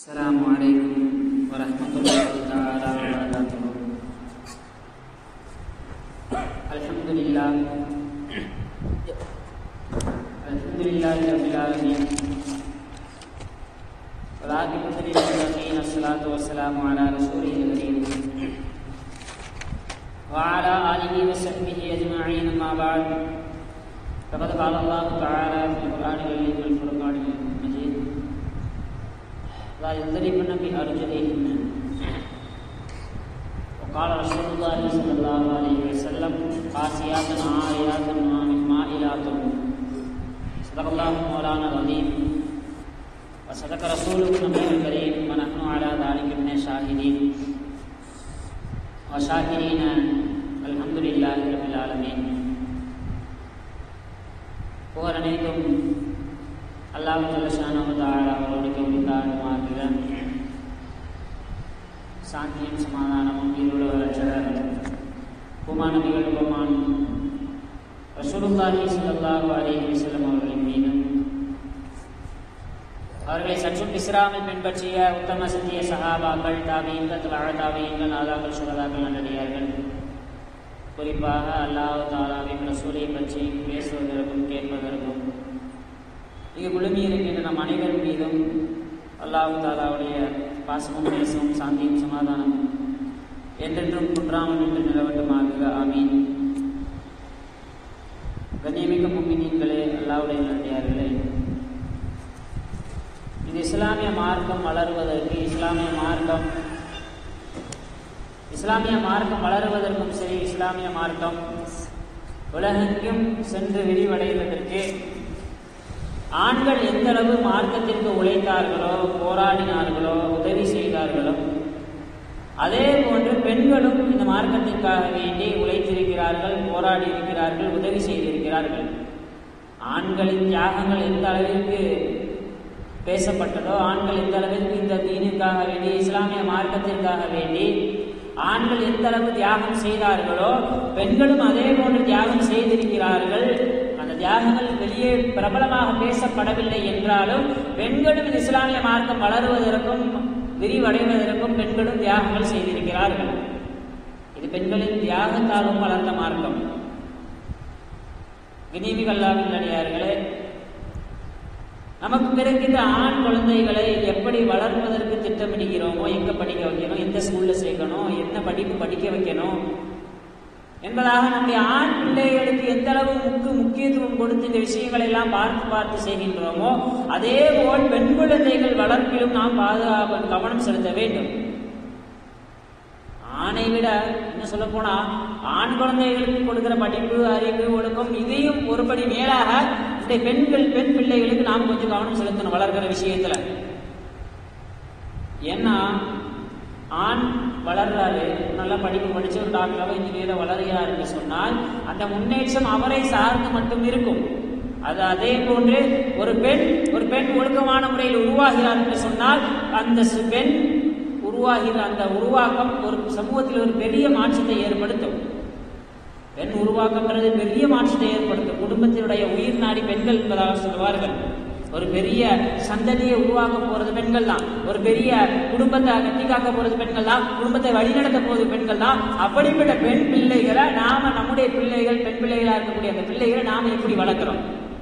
السلام عليكم ورحمة الله تعالى وبركاته الحمد لله الحمد لله رب العالمين والعاقبة للمتقين الصلاة والسلام على رسوله الكريم وعلى آله وصحبه أجمعين أما بعد فقد قال الله تعالى في القرآن الكريم والفرقان المجيد لا يضربن بأرجلهن وقال رسول الله صلى الله عليه وسلم قاسيات عاريات مائلات صدق الله مولانا العظيم وصدق رسوله النبي الكريم ونحن على ذلك من الشاهدين وشاكرين الحمد لله رب العالمين புகழ் அனைத்தும் அல்லாஹ் ஜல்லஷானவதால அவர்களுக்கு உண்டாகுமாறுகிற சாந்தியும் சமாதானமும் ஈருள்ளவர் குமா நபிகள் குமான் ரசூலுல்லாஹி ஸல்லல்லாஹு அலைஹி வஸல்லம் அவர்களின் மீதும் அவர்களை சற்றும் இஸ்லாமை பின்பற்றிய உத்தம சத்திய சஹாபாக்கள் தாபியங்கள் தாபியங்கள் ஆதாக்கள் சுகதாக்கள் நல்லடியார்கள் குறிப்பாக அல்லாஹ் தாலாவின் ரசூலை பற்றி பேசுவதற்கும் கேட்பதற்கும் இங்கு குழுமி இருக்கின்ற நம் அனைவர் மீதும் அல்லாஹ் தாலாவுடைய பாசமும் நேசமும் சாந்தியும் சமாதானமும் என்றென்றும் குன்றாமல் என்று நிலவட்டுமாக ஆமீன் கண்ணியமிக்க மும்மினீங்களே அல்லாவுடைய நல்லடியார்களே இது இஸ்லாமிய மார்க்கம் வளருவதற்கு இஸ்லாமிய மார்க்கம் இஸ்லாமிய மார்க்கம் வளருவதற்கும் சரி இஸ்லாமிய மார்க்கம் உலகெங்கும் சென்று விரிவடைவதற்கு ஆண்கள் எந்த அளவு மார்க்கத்திற்கு உழைத்தார்களோ போராடினார்களோ உதவி செய்தார்களோ அதே போன்று பெண்களும் இந்த மார்க்கத்திற்காக வேண்டி உழைத்திருக்கிறார்கள் போராடி இருக்கிறார்கள் உதவி செய்திருக்கிறார்கள் ஆண்களின் தியாகங்கள் எந்த அளவிற்கு பேசப்பட்டதோ ஆண்கள் எந்த அளவிற்கு இந்த தீனிற்காக வேண்டி இஸ்லாமிய மார்க்கத்திற்காக வேண்டி ஆண்கள் எந்த அளவு தியாகம் செய்தார்களோ பெண்களும் அதே போன்று தியாகம் செய்திருக்கிறார்கள் அந்த தியாகங்கள் வெளியே பிரபலமாக பேசப்படவில்லை என்றாலும் பெண்களும் இந்த இஸ்லாமிய மார்க்கம் வளருவதற்கும் விரிவடைவதற்கும் பெண்களும் தியாகங்கள் செய்திருக்கிறார்கள் இது பெண்களின் தியாகத்தாலும் வளர்ந்த மார்க்கம் வினீமிகல்லாவின் அடியார்களே நமக்கு பிறக்கின்ற ஆண் குழந்தைகளை எப்படி வளர்ப்பதற்கு திட்டமிடுகிறோமோ எங்க படிக்க வைக்கணும் எந்த ஸ்கூல்ல சேர்க்கணும் என்ன படிப்பு படிக்க வைக்கணும் என்பதாக நம்முடைய ஆண் பிள்ளைகளுக்கு எந்த அளவு முக்கு முக்கியத்துவம் கொடுத்து இந்த விஷயங்களை எல்லாம் பார்த்து பார்த்து செய்கின்றோமோ அதே போல் பெண் குழந்தைகள் வளர்ப்பிலும் நாம் பாதுகாப்பு கவனம் செலுத்த வேண்டும் ஆணை விட என்ன சொல்ல போனா ஆண் குழந்தைகளுக்கு கொடுக்கிற படிப்பு அறிவு ஒழுக்கம் இதையும் ஒருபடி மேலாக இந்த பெண்கள் பெண் பிள்ளைகளுக்கு நாம் கொஞ்சம் கவனம் செலுத்தணும் வளர்க்கிற விஷயத்துல ஏன்னா ஆண் வளர்றாரு நல்லா படிப்பு படிச்சு ஒரு டாக்டராக இன்ஜினியரை வளர்கிறார் என்று சொன்னால் அந்த முன்னேற்றம் அவரை சார்ந்து மட்டும் இருக்கும் அது அதே போன்று ஒரு பெண் ஒரு பெண் ஒழுக்கமான முறையில் உருவாகிறார் என்று சொன்னால் அந்த பெண் உருவாகிற அந்த உருவாக்கம் ஒரு சமூகத்தில் ஒரு பெரிய மாற்றத்தை ஏற்படுத்தும் பெண் உருவாக்கம்ன்றது பெரிய மாற்றத்தை ஏற்படுத்தும் குடும்பத்தினுடைய உயிர் நாடி பெண்கள் என்பதாக சொல்வார்கள் ஒரு பெரிய சந்ததியை உருவாக்க போறது பெண்கள் தான் ஒரு பெரிய குடும்பத்தை கட்டி காக்க போறது பெண்கள் தான் குடும்பத்தை வழிநடத்த போறது பெண்கள் தான் அப்படிப்பட்ட பெண் பிள்ளைகளை நாம நம்முடைய பிள்ளைகள் பெண் பிள்ளைகளா இருக்கக்கூடிய அந்த பிள்ளைகளை நாம எப்படி வளர்க்கிறோம்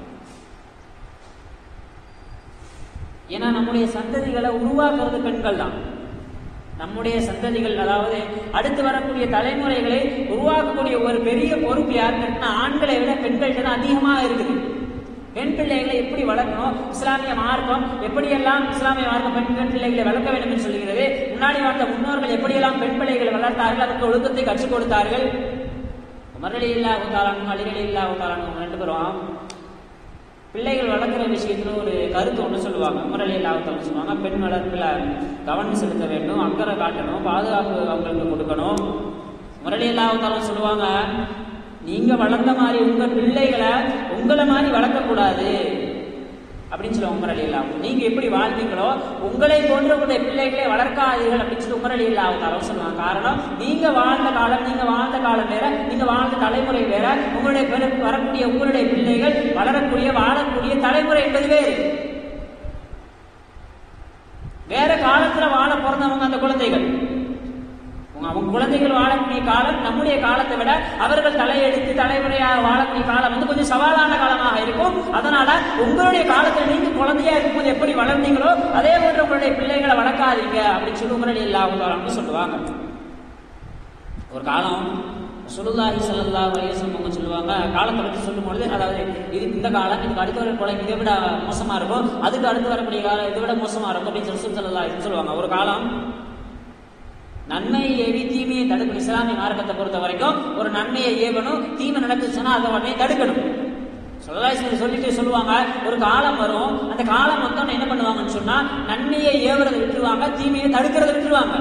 ஏன்னா நம்முடைய சந்ததிகளை உருவாக்குறது பெண்கள் தான் நம்முடைய சந்ததிகள் அதாவது அடுத்து வரக்கூடிய தலைமுறைகளை உருவாக்கக்கூடிய ஒரு பெரிய பொறுப்பு யாருன்னா ஆண்களை விட பெண்கள்கிட்ட தான் அதிகமாக இருக்குது பெண் பிள்ளைகளை எப்படி வளர்க்கணும் இஸ்லாமிய மார்க்கம் எப்படியெல்லாம் இஸ்லாமிய மார்க்கம் பெண் பெண் பிள்ளைகளை வளர்க்க வேண்டும் என்று சொல்கிறது முன்னாடி வாழ்ந்த முன்னோர்கள் எப்படியெல்லாம் பெண் பிள்ளைகளை வளர்த்தார்கள் அதற்கு ஒழுக்கத்தை கற்றுக் கொடுத்தார்கள் மரளி இல்லா உத்தாளானும் அலிகளி இல்லா உத்தாளானும் ரெண்டு பேரும் பிள்ளைகள் வளர்க்குற விஷயத்துல ஒரு கருத்து ஒன்று சொல்லுவாங்க முரளி இல்லாவத்தாலும் சொல்லுவாங்க பெண் வளர்ப்பில் கவனம் செலுத்த வேண்டும் அக்கறை காட்டணும் பாதுகாப்பு அவங்களுக்கு கொடுக்கணும் முரளி இல்லாவத்தாலும் சொல்லுவாங்க நீங்க வளர்ந்த மாதிரி உங்க பிள்ளைகளை உங்களை மாதிரி வளர்க்கக்கூடாது அப்படின்னு சொல்லுவாங்க உமர் அலி இல்லாம நீங்க எப்படி வாழ்ந்தீங்களோ உங்களை போன்ற உங்களுடைய பிள்ளைகளை வளர்க்காதீர்கள் அப்படின்னு சொல்லி உமர் அலி இல்லாம சொல்லுவாங்க காரணம் நீங்க வாழ்ந்த காலம் நீங்க வாழ்ந்த காலம் வேற நீங்க வாழ்ந்த தலைமுறை வேற உங்களுடைய வரக்கூடிய உங்களுடைய பிள்ளைகள் வளரக்கூடிய வாழக்கூடிய தலைமுறை என்பது வேறு வேற காலத்துல வாழ பிறந்தவங்க அந்த குழந்தைகள் உங்க- அவங்க குழந்தைகள் வாழக்கூடிய காலம் நம்முடைய காலத்தை விட அவர்கள் தலையெடுத்து தலைமுறையாக வாழக்கூடிய காலம் வந்து கொஞ்சம் சவாலான காலமாக இருக்கும் அதனால உங்களுடைய காலத்துல நீங்க குழந்தையா இருக்கும்போது எப்படி வளர்ந்தீங்களோ அதே போன்று உங்களுடைய பிள்ளைகளை வளர்க்காதீங்க அப்படின்னு சொல்லி உமரடி இல்லாமல் சொல்லுவாங்க ஒரு காலம் சுலுல்லாஹி ஸல்லல்லாஹு அலைஹி வஸல்லம் அவங்க சொல்லுவாங்க காலத்தை பற்றி சொல்லும்பொழுது அதாவது இது இந்த காலம் இதுக்கு அடுத்து வர கொலை இதை விட மோசமா இருக்கும் அதுக்கு அடுத்து வரக்கூடிய காலம் இதை விட மோசமா இருக்கும் அப்படின்னு சொல்லி ஸல்லல்லாஹு அலைஹி சொல்லுவாங்க ஒரு காலம் நன்மையை ஏவி தீமையை தடுக்கணும் இஸ்லாமிய மார்க்கத்தை பொறுத்த வரைக்கும் ஒரு நன்மையை ஏவணும் தீமை நடந்துச்சுன்னா அதை உடனே தடுக்கணும் சொல்லலாசி சொல்லிட்டு சொல்லுவாங்க ஒரு காலம் வரும் அந்த காலம் வந்தோன்னு என்ன பண்ணுவாங்கன்னு சொன்னா நன்மையை ஏவுறதை விட்டுருவாங்க தீமையை தடுக்கிறத விட்டுருவாங்க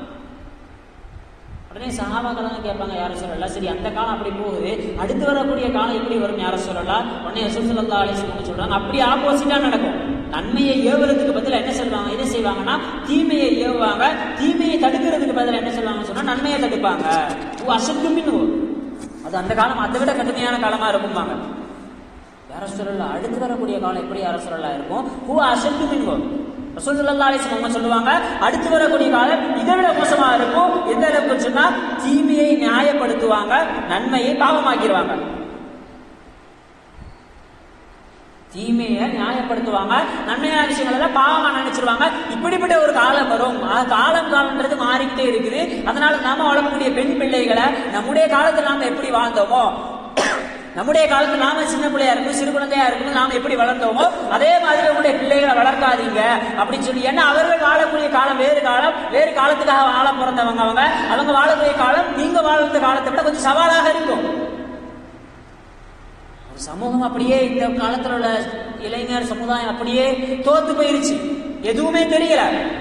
உடனே சஹாபாக்கள் தான் கேட்பாங்க யாரும் சொல்லலாம் சரி அந்த காலம் அப்படி போகுது அடுத்து வரக்கூடிய காலம் எப்படி வரும் யாரும் சொல்லலாம் உடனே ரசூல் ஸல்லல்லாஹு அலைஹி வஸல்லம் சொல்றாங்க அப்படி ஆப்போசிட்டா நடக்கும் நன்மையை ஏவுறதுக்கு பதிலா என்ன சொல்லுவாங்க என்ன செய்வாங்கன்னா தீமையை ஏவுவாங்க தீமையை தடுக்கிறதுக்கு பதிலா என்ன சொல்லுவாங்க சொன்னா நன்மையை தடுப்பாங்க ஓ அசத்து மின்னு அது அந்த காலம் அதை விட கடுமையான காலமா இருக்கும்பாங்க யார சொல்லல அடுத்து வரக்கூடிய காலம் எப்படி யார சொல்லலாம் இருக்கும் ஹூ அசத்து மின்வோ ரசூல் ஸல்லல்லாஹு அலைஹி வஸல்லம் சொல்லுவாங்க அடுத்து வரக்கூடிய காலம் இதை விட மோசமா இருக்கும் எந்த அளவுக்கு சொன்னா தீமையை நியாயப்படுத்துவாங்க நன்மையை பாவமாக்கிடுவாங்க தீமையை நியாயப்படுத்துவாங்க நன்மையான விஷயங்கள் எல்லாம் பாவமா நினைச்சிருவாங்க இப்படிப்பட்ட ஒரு காலம் வரும் ஆ, காலம் காலம்ன்றது மாறிக்கிட்டே இருக்குது அதனால நாம வளர்க்கக்கூடிய பெண் பிள்ளைகளை நம்முடைய காலத்துல நாம எப்படி வாழ்ந்தோமோ நம்முடைய காலத்துல நாம சின்ன பிள்ளையா இருக்கும் சிறு குழந்தையா இருக்கும் நாம எப்படி வளர்ந்தோமோ அதே மாதிரி உங்களுடைய பிள்ளைகளை வளர்க்காதீங்க அப்படின்னு சொல்லி ஏன்னா அவர்கள் வாழக்கூடிய காலம் வேறு காலம் வேறு காலத்துக்காக வாழ பிறந்தவங்க அவங்க அவங்க வாழக்கூடிய காலம் நீங்க வாழ்ந்த காலத்தை விட கொஞ்சம் சவாலாக இருக்கும் ஒரு சமூகம் அப்படியே இந்த காலத்துல உள்ள இளைஞர் சமுதாயம் அப்படியே தோத்து போயிருச்சு எதுவுமே தெரியல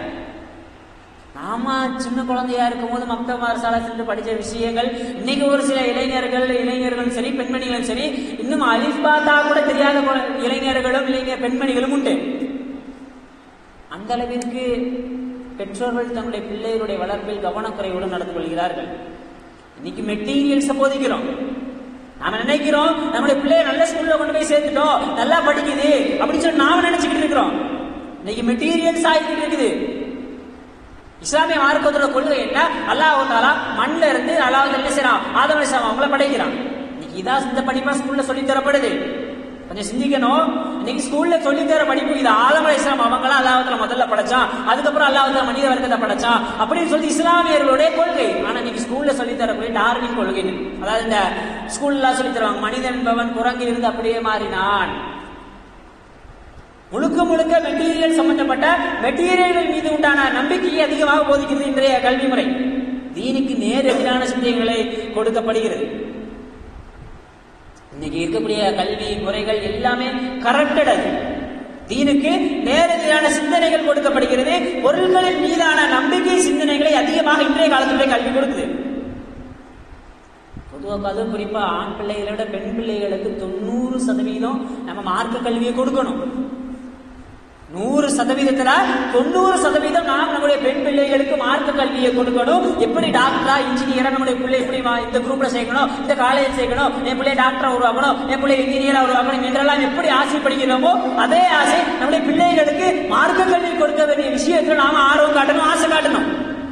நாம சின்ன குழந்தையா இருக்கும்போது மக்த மாரசால சென்று படிச்ச விஷயங்கள் இன்னைக்கு ஒரு சில இளைஞர்கள் இளைஞர்களும் சரி பெண்மணிகளும் சரி இன்னும் அலிஃப் பாத்தா கூட தெரியாத குழ- இளைஞர்களும் இளைஞர் பெண்மணிகளும் உண்டு அந்த அளவிற்கு பெற்றோர்கள் தன்னுடைய பிள்ளைகளுடைய வளர்ப்பில் கவனக்குறைவுடன் நடந்து கொள்கிறார்கள் இன்னைக்கு மெட்டீரியல்ஸ் போதிக்கிறோம் நாம நினைக்கிறோம் நம்முடைய பிள்ளைய நல்ல ஸ்கூல்ல கொண்டு போய் சேர்த்துட்டோம் நல்லா படிக்குது அப்படின்னு சொல்லி நாம நினைச்சுக்கிட்டு இருக்கிறோம் இன்னைக்கு மெட்டீரியல்ஸ் ஆகிட்டு இருக்குது இஸ்லாமிய மார்க்கத்தோட கொள்கை என்ன அல்லாஹ் தாலா மண்ணில் இருந்து அல்லாஹ் என்ன செய்யறான் ஆதம் அலிஸ்லாம் அவங்கள படைக்கிறான் இன்னைக்கு இதான் இந்த படிப்பா ஸ்கூல்ல சொல்லி தரப்படுது கொஞ்சம் சிந்திக்கணும் இன்னைக்கு ஸ்கூல்ல சொல்லி தர படிப்பு இது ஆதம் அலிஸ்லாம் அவங்களாம் அல்லாஹத்துல முதல்ல படைச்சான் அதுக்கப்புறம் அல்லாஹ் மனித வர்க்கத்தை படைச்சான் அப்படின்னு சொல்லி இஸ்லாமியர்களுடைய கொள்கை ஆனா இன்னைக்கு ஸ்கூல்ல சொல்லி தரக்கூடிய டார்வின் கொள்கை அதாவது இந்த ஸ்கூல்ல சொல்லி தருவாங்க மனிதன் என்பவன் குரங்கில் இருந்து அப்படியே மாறினான் முழுக்க முழுக்க மெட்டீரியல் சம்பந்தப்பட்ட மெட்டீரியல்கள் மீது உண்டான நம்பிக்கையை அதிகமாக போதிக்கிறது இன்றைய கல்வி முறை தீனுக்கு நேர் எதிரான சிந்தனைகளை கொடுக்கப்படுகிறது இன்னைக்கு இருக்கக்கூடிய கல்வி முறைகள் எல்லாமே கரப்டட் அது தீனுக்கு நேரெதிரான சிந்தனைகள் கொடுக்கப்படுகிறது பொருள்களின் மீதான நம்பிக்கை சிந்தனைகளை அதிகமாக இன்றைய காலத்துடைய கல்வி கொடுக்குது பொதுவாக அதுவும் குறிப்பா ஆண் பிள்ளைகளை விட பெண் பிள்ளைகளுக்கு தொண்ணூறு சதவீதம் நம்ம மார்க்க கல்வியை கொடுக்கணும் நூறு சதவீதத்துல தொண்ணூறு சதவீதம் நாம் நம்முடைய பெண் பிள்ளைகளுக்கு மார்க்க கல்வியை கொடுக்கணும் எப்படி டாக்டரா இன்ஜினியரா நம்முடைய பிள்ளை எப்படி வா- இந்த குரூப்ல சேர்க்கணும் இந்த காலேஜ் சேர்க்கணும் என் பிள்ளை டாக்டரா உருவாக்கணும் என் பிள்ளை இன்ஜினியரா உருவாக்கணும் என்றெல்லாம் எப்படி ஆசைப்படுகிறோமோ அதே ஆசை நம்முடைய பிள்ளைகளுக்கு மார்க்க கல்வி கொடுக்க வேண்டிய விஷயத்துல நாம ஆர்வம் காட்டணும் ஆசை காட்டணும்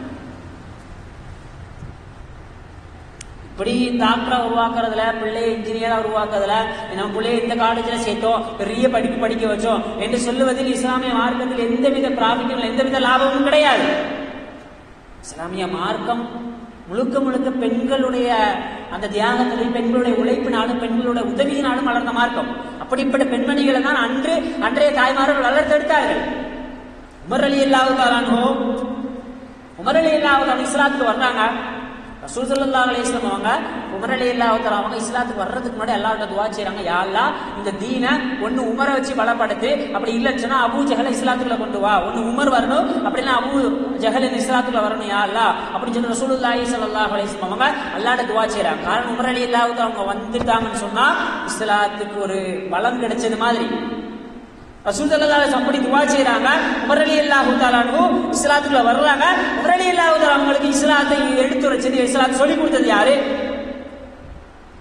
இப்படி டாக்டரா உருவாக்குறதுல பிள்ளைய இன்ஜினியரா உருவாக்குறதுல நம்ம பிள்ளைய இந்த காலேஜ்ல சேர்த்தோம் பெரிய படிப்பு படிக்க வச்சோம் என்று சொல்லுவதில் இஸ்லாமிய மார்க்கத்தில் எந்தவித ப்ராஃபிட்டும் எந்தவித லாபமும் கிடையாது இஸ்லாமிய மார்க்கம் முழுக்க முழுக்க பெண்களுடைய அந்த தியாகத்திலும் பெண்களுடைய உழைப்பினாலும் பெண்களுடைய உதவியினாலும் வளர்ந்த மார்க்கம் அப்படிப்பட்ட பெண்மணிகளை தான் அன்று அன்றைய தாய்மார்கள் வளர்த்தெடுத்தார்கள் உமர் அலி அல்லாவுக்காரானோ உமர் அலி அல்லாவுக்கான இஸ்லாத்துக்கு வர்றாங்க ரசூல் ஸல்லல்லாஹு அலைஹி வஸல்லம் அவங்க உமர் அலி அல்லாஹ் அவங்க இஸ்லாத்துக்கு வர்றதுக்கு முன்னாடி அல்லாஹ்ட்ட துவா செய்றாங்க யா அல்லாஹ் இந்த தீனை ஒன்னு உமரை வச்சு பலப்படுத்து அப்படி இல்லைன்னு சொன்னா அபூ ஜஹலை இஸ்லாத்துக்குள்ள கொண்டு வா ஒன்னு உமர் வரணும் அப்படின்னா அபூ ஜஹல் இஸ்லாத்துக்குள்ள வரணும் யா அல்லாஹ் அப்படின்னு சொல்லி ரசூலுல்லாஹி ஸல்லல்லாஹு அலைஹி வஸல்லம் அவங்க அல்லாஹ்ட்ட துவா செய்றாங்க காரணம் உமர் அலி அல்லாஹ் அவங்க வந்துட்டாங்கன்னு சொன்னா இஸ்லாத்துக்கு ஒரு பலம் கிடைச்சது மாதிரி ரசூல் ஸல்லல்லாஹு அலைஹி வஸல்லம் அப்படி துவா செய்றாங்க உமர் அலி அல்லாஹு தஆலானு இஸ்லாத்துக்குள்ள வர்றாங்க உமர் அலி அல்லாஹு தஆலா அவங்களுக்கு இஸ்லாத்தை எடுத்துரைச்சது இஸ்லாத்தை சொல்லி கொடுத்தது யாரு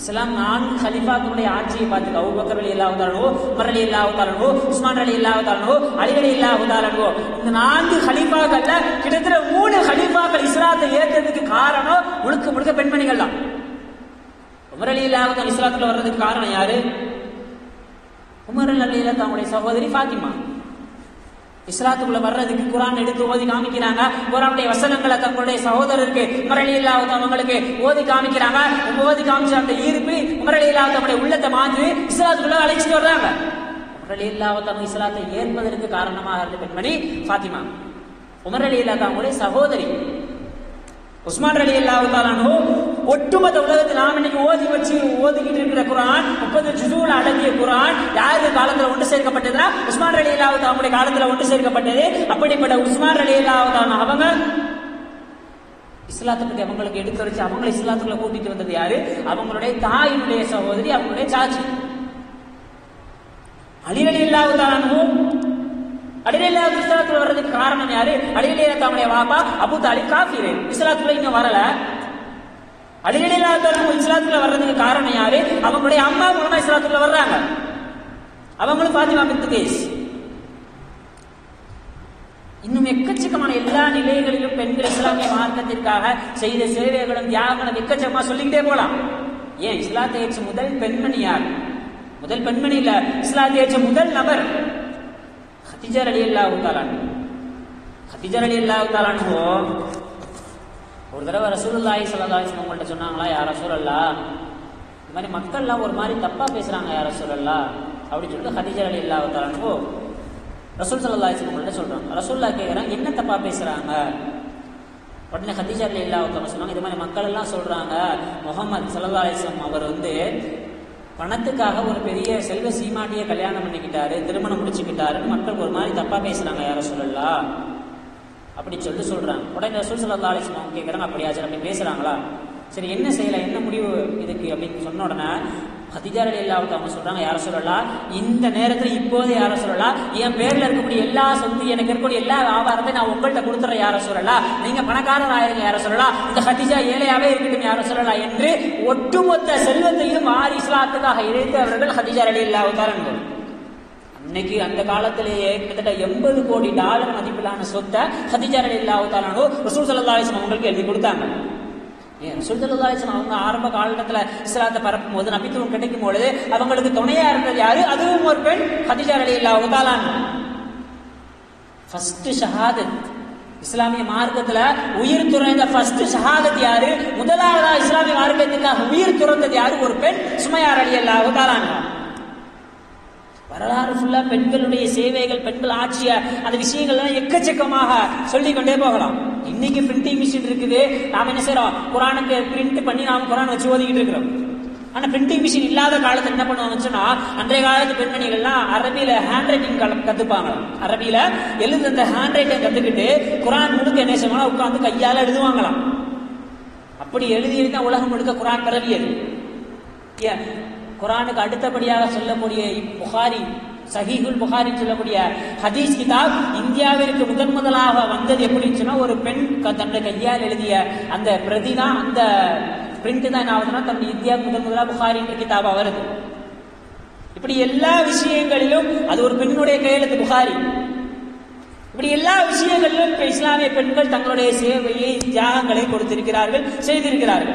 இஸ்லாம் நான்கு ஹலிஃபாக்களுடைய ஆட்சியை பார்த்து அபூபக்கர் அலி அல்லாஹு தாலோ உமர் அலி அல்லாஹு தாலோ உஸ்மான் அலி அல்லாஹு தாலோ அலி அலி அல்லாஹு தாலோ இந்த நான்கு ஹலிஃபாக்கள்ல கிட்டத்தட்ட மூணு ஹலிஃபாக்கள் இஸ்லாத்தை ஏற்றதுக்கு காரணம் முழுக்க முழுக்க பெண்மணிகள் தான் உமர் அலி அல்லாஹு தாலா இஸ்லாத்துல வர்றதுக்கு காரணம் யாரு உமர் அலி அல்லா தன்னுடைய சகோதரி ஃபாத்திமா இஸ்லாத்துக்குள்ள வர்றதுக்கு குரான் எடுத்து ஓதி காமிக்கிறாங்க குரானுடைய வசனங்களை தங்களுடைய சகோதரருக்கு உமரளி இல்லாத அவங்களுக்கு ஓதி காமிக்கிறாங்க ஓதி காமிச்ச அந்த ஈர்ப்பு உமரளி இல்லாத அவங்களுடைய உள்ளத்தை மாற்றி இஸ்லாத்துக்குள்ள அழைச்சிட்டு வர்றாங்க உமரளி இல்லாத இஸ்லாத்தை ஏற்பதற்கு காரணமாக இருந்த பெண்மணி ஃபாத்திமா உமர் அலி இல்லாத அவங்களுடைய சகோதரி உஸ்மான் அலி அல்லாஹு ஒட்டுமொத்த உலகத்தில் நாம் இன்னைக்கு ஓதி வச்சு ஓதிக்கிட்டு இருக்கிற குரான் முப்பது ஜுசூல அடங்கிய குரான் யாரு காலத்துல ஒன்று சேர்க்கப்பட்டதுன்னா உஸ்மான் அலி அல்லாஹு அவங்களுடைய காலத்துல ஒன்று சேர்க்கப்பட்டது அப்படிப்பட்ட உஸ்மான் அலி அல்லாஹு அவங்க இஸ்லாத்தை பத்தி அவங்களுக்கு எடுத்து வச்சு அவங்களை இஸ்லாத்துக்குள்ள கூட்டிட்டு வந்தது யாரு அவங்களுடைய தாயினுடைய சகோதரி அவங்களுடைய சாச்சி அலி அலி அல்லாஹு அடிநிலையா இஸ்லாத்துல வர்றதுக்கு காரணம் யாரு அடிநிலையா தம்முடைய வாப்பா அபு தாலிப் காஃபிர் இஸ்லாத்துல இன்னும் வரல அடிநிலையா இஸ்லாத்துல வர்றதுக்கு காரணம் யாரு அவங்களுடைய அம்மா மூலமா இஸ்லாத்துல வர்றாங்க அவங்களும் பாத்திமா பித்து கேஸ் இன்னும் எக்கச்சக்கமான எல்லா நிலைகளிலும் பெண்கள் இஸ்லாமிய மார்க்கத்திற்காக செய்த சேவைகளும் தியாகங்களும் எக்கச்சக்கமா சொல்லிக்கிட்டே போலாம் ஏன் இஸ்லாத்தை ஏற்ற முதல் பெண்மணி யார் முதல் பெண்மணி இல்ல இஸ்லாத்தை ஏற்ற முதல் நபர் ஹதிஜர் அலி அல்லாஹு தாலான் ஹதிஜர் அலி அல்லாஹு தாலானோ ஒரு தடவை ரசூலுல்லாஹி ஸல்லல்லாஹு அலைஹி உங்கள்ட்ட சொன்னாங்களா யார் ரசூலல்லா இந்த மாதிரி மக்கள்லாம் ஒரு மாதிரி தப்பா பேசுறாங்க யார் ரசூலல்லா அப்படின்னு சொல்லிட்டு ஹதிஜர் அலி அல்லாஹு தாலானோ ரசூல் ஸல்லல்லாஹு அலைஹி உங்கள்ட்ட சொல்றாங்க ரசூல்லா கேட்குறாங்க என்ன தப்பா பேசுறாங்க உடனே ஹதீஜா அலி அல்லாஹு சொன்னாங்க இது மாதிரி மக்கள் எல்லாம் சொல்றாங்க முகமது ஸல்லல்லாஹு அலைஹி வஸல்லம் அவர் வந்து பணத்துக்காக ஒரு பெரிய செல்வ சீமாட்டியை கல்யாணம் பண்ணிக்கிட்டாரு திருமணம் முடிச்சுக்கிட்டாருன்னு மக்கள் ஒரு மாதிரி தப்பா பேசுறாங்க யார சொல்லலாம் அப்படி சொல்லிட்டு சொல்றாங்க உடனே ரசூல் சல்லா அலிஸ்லாம் அவங்க கேட்குறாங்க அப்படியா சரி அப்படி பேசுறாங்களா சரி என்ன செய்யலாம் என்ன முடிவு இதுக்கு அப்படின்னு சொன்ன உடனே ஹதிஜார் அலி அல்லாவுக்கு அவங்க சொல்றாங்க யார சொல்லலாம் இந்த நேரத்தில் இப்போதே யார சொல்லலாம் என் பேர்ல இருக்கக்கூடிய எல்லா சொத்து எனக்கு இருக்கக்கூடிய எல்லா வியாபாரத்தையும் நான் உங்கள்கிட்ட கொடுத்துறேன் யார சொல்லலாம் நீங்க பணக்காரர் ஆயிருங்க யார சொல்லலாம் இந்த ஹதிஜா ஏழையாவே இருக்கட்டும் யார சொல்லலாம் என்று ஒட்டுமொத்த செல்வத்தையும் ஆறு இஸ்லாத்துக்காக இழைத்து அவர்கள் ஹதிஜார் அலி அல்லாவுக்காரன் அன்னைக்கு அந்த காலத்திலேயே கிட்டத்தட்ட எண்பது கோடி டாலர் மதிப்பிலான சொத்தை ஹதிஜார் அலி அல்லாவுத்தானோ ரசூல் சல்லா அலிஸ்லாம் அவங்களுக்கு எழுதி கொடுத்தாங்க ஏன் ரசூல் சல்லா அலிஸ்லாம் அவங்க ஆரம்ப காலகட்டத்தில் இஸ்லாத்தை பரப்பும் போது நபித்துவம் கிடைக்கும் பொழுது அவங்களுக்கு துணையா இருந்தது யாரு அதுவும் ஒரு பெண் ஹதிஜார் அலி அல்லாவுத்தாலான் ஃபர்ஸ்ட் ஷஹாதத் இஸ்லாமிய மார்க்கத்துல உயிர் துறந்த ஃபர்ஸ்ட் ஷஹாதத் யாரு முதலாவதா இஸ்லாமிய மார்க்கத்திற்காக உயிர் துறந்தது யாரு ஒரு பெண் சுமையார் அலி அல்லாவுத்தாலான் வரலாறு ஃபுல்லா பெண்களுடைய சேவைகள் பெண்கள் ஆட்சிய அந்த விஷயங்கள்லாம் எக்கச்சக்கமாக சொல்லிக் கொண்டே போகலாம் இன்னைக்கு பிரிண்டிங் மிஷின் இருக்குது நாம என்ன செய்யறோம் குரானுக்கு பிரிண்ட் பண்ணி நாம குரான் வச்சு ஓதிக்கிட்டு இருக்கிறோம் ஆனா பிரிண்டிங் மிஷின் இல்லாத காலத்துல என்ன பண்ணுவாங்கன்னு சொன்னா அன்றைய காலத்து பெண்மணிகள்லாம் அரபியில ஹேண்ட் ரைட்டிங் கத்துப்பாங்க அரபியில எழுது அந்த ஹேண்ட் ரைட்டிங் கத்துக்கிட்டு குரான் முழுக்க என்ன செய்வாங்க உட்காந்து கையால எழுதுவாங்களாம் அப்படி எழுதி எழுதி உலகம் முழுக்க குரான் பரவியது ஏன் குரானுக்கு அடுத்தபடியாக சொல்லக்கூடிய புகாரி சஹீகுல் புகாரி சொல்லக்கூடிய ஹதீஸ் கிதாப் இந்தியாவிற்கு முதன் முதலாக வந்தது எப்படின்னு சொன்னா ஒரு பெண் தன்னுடைய கையால் எழுதிய அந்த பிரதி தான் அந்த பிரிண்ட் தான் என்ன ஆகுதுன்னா தன்னுடைய இந்தியா முதன் முதலாக புகாரி என்ற கிதாபா வருது இப்படி எல்லா விஷயங்களிலும் அது ஒரு பெண்ணுடைய கையெழுத்து புகாரி இப்படி எல்லா விஷயங்களிலும் இப்ப இஸ்லாமிய பெண்கள் தங்களுடைய சேவையை தியாகங்களை கொடுத்திருக்கிறார்கள் செய்திருக்கிறார்கள்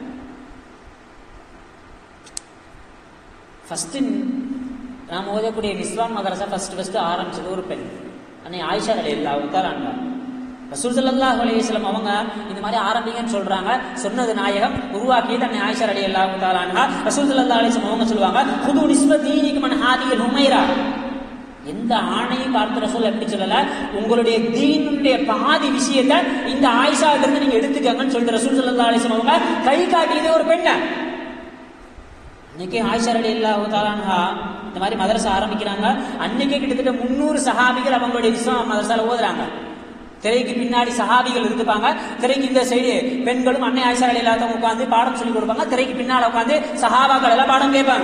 ஃபர்ஸ்ட் நாம் ஓதக்கூடிய நிஸ்வான் மதரசா ஃபர்ஸ்ட் ஃபர்ஸ்ட் ஆரம்பிச்சது ஒரு பெண் அன்னை ஆயிஷா அலி இல்லா உத்தாராங்க ரசூல் சல்லாஹ் அலையம் அவங்க இந்த மாதிரி ஆரம்பிங்கன்னு சொல்றாங்க சொன்னது நாயகம் உருவாக்கியது அன்னை ஆயிஷா அலி அல்லா உத்தாராங்க ரசூல் சல்லா அலிஸ்லம் அவங்க சொல்லுவாங்க புது நிஸ்ப தீனிக்கு மன் ஹாதிகள் உமைரா எந்த ஆணையும் பார்த்து ரசூல் எப்படி சொல்லல உங்களுடைய தீனுடைய பாதி விஷயத்தை இந்த ஆயிஷாவிலிருந்து இருந்து நீங்க எடுத்துக்கங்கன்னு சொல்லிட்டு ரசூல் சல்லா அலிஸ்லம் அவங்க கை காட்டியதே ஒரு பெண்ணை அன்னைக்கு ஆயிஷா அலி இல்லாஹா இந்த மாதிரி மதரசா ஆரம்பிக்கிறாங்க அன்னைக்கே கிட்டத்தட்ட முன்னூறு சஹாபிகள் அவங்களுடைய இஸ்லாம் மதரசால ஓதுறாங்க திரைக்கு பின்னாடி சஹாபிகள் இருந்துப்பாங்க திரைக்கு இந்த சைடு பெண்களும் அன்னை ஆயிஷா அலி இல்லாதவங்க உட்காந்து பாடம் சொல்லி கொடுப்பாங்க திரைக்கு பின்னால உட்காந்து சஹாபாக்கள் எல்லாம் பாடம் கேட்பாங்க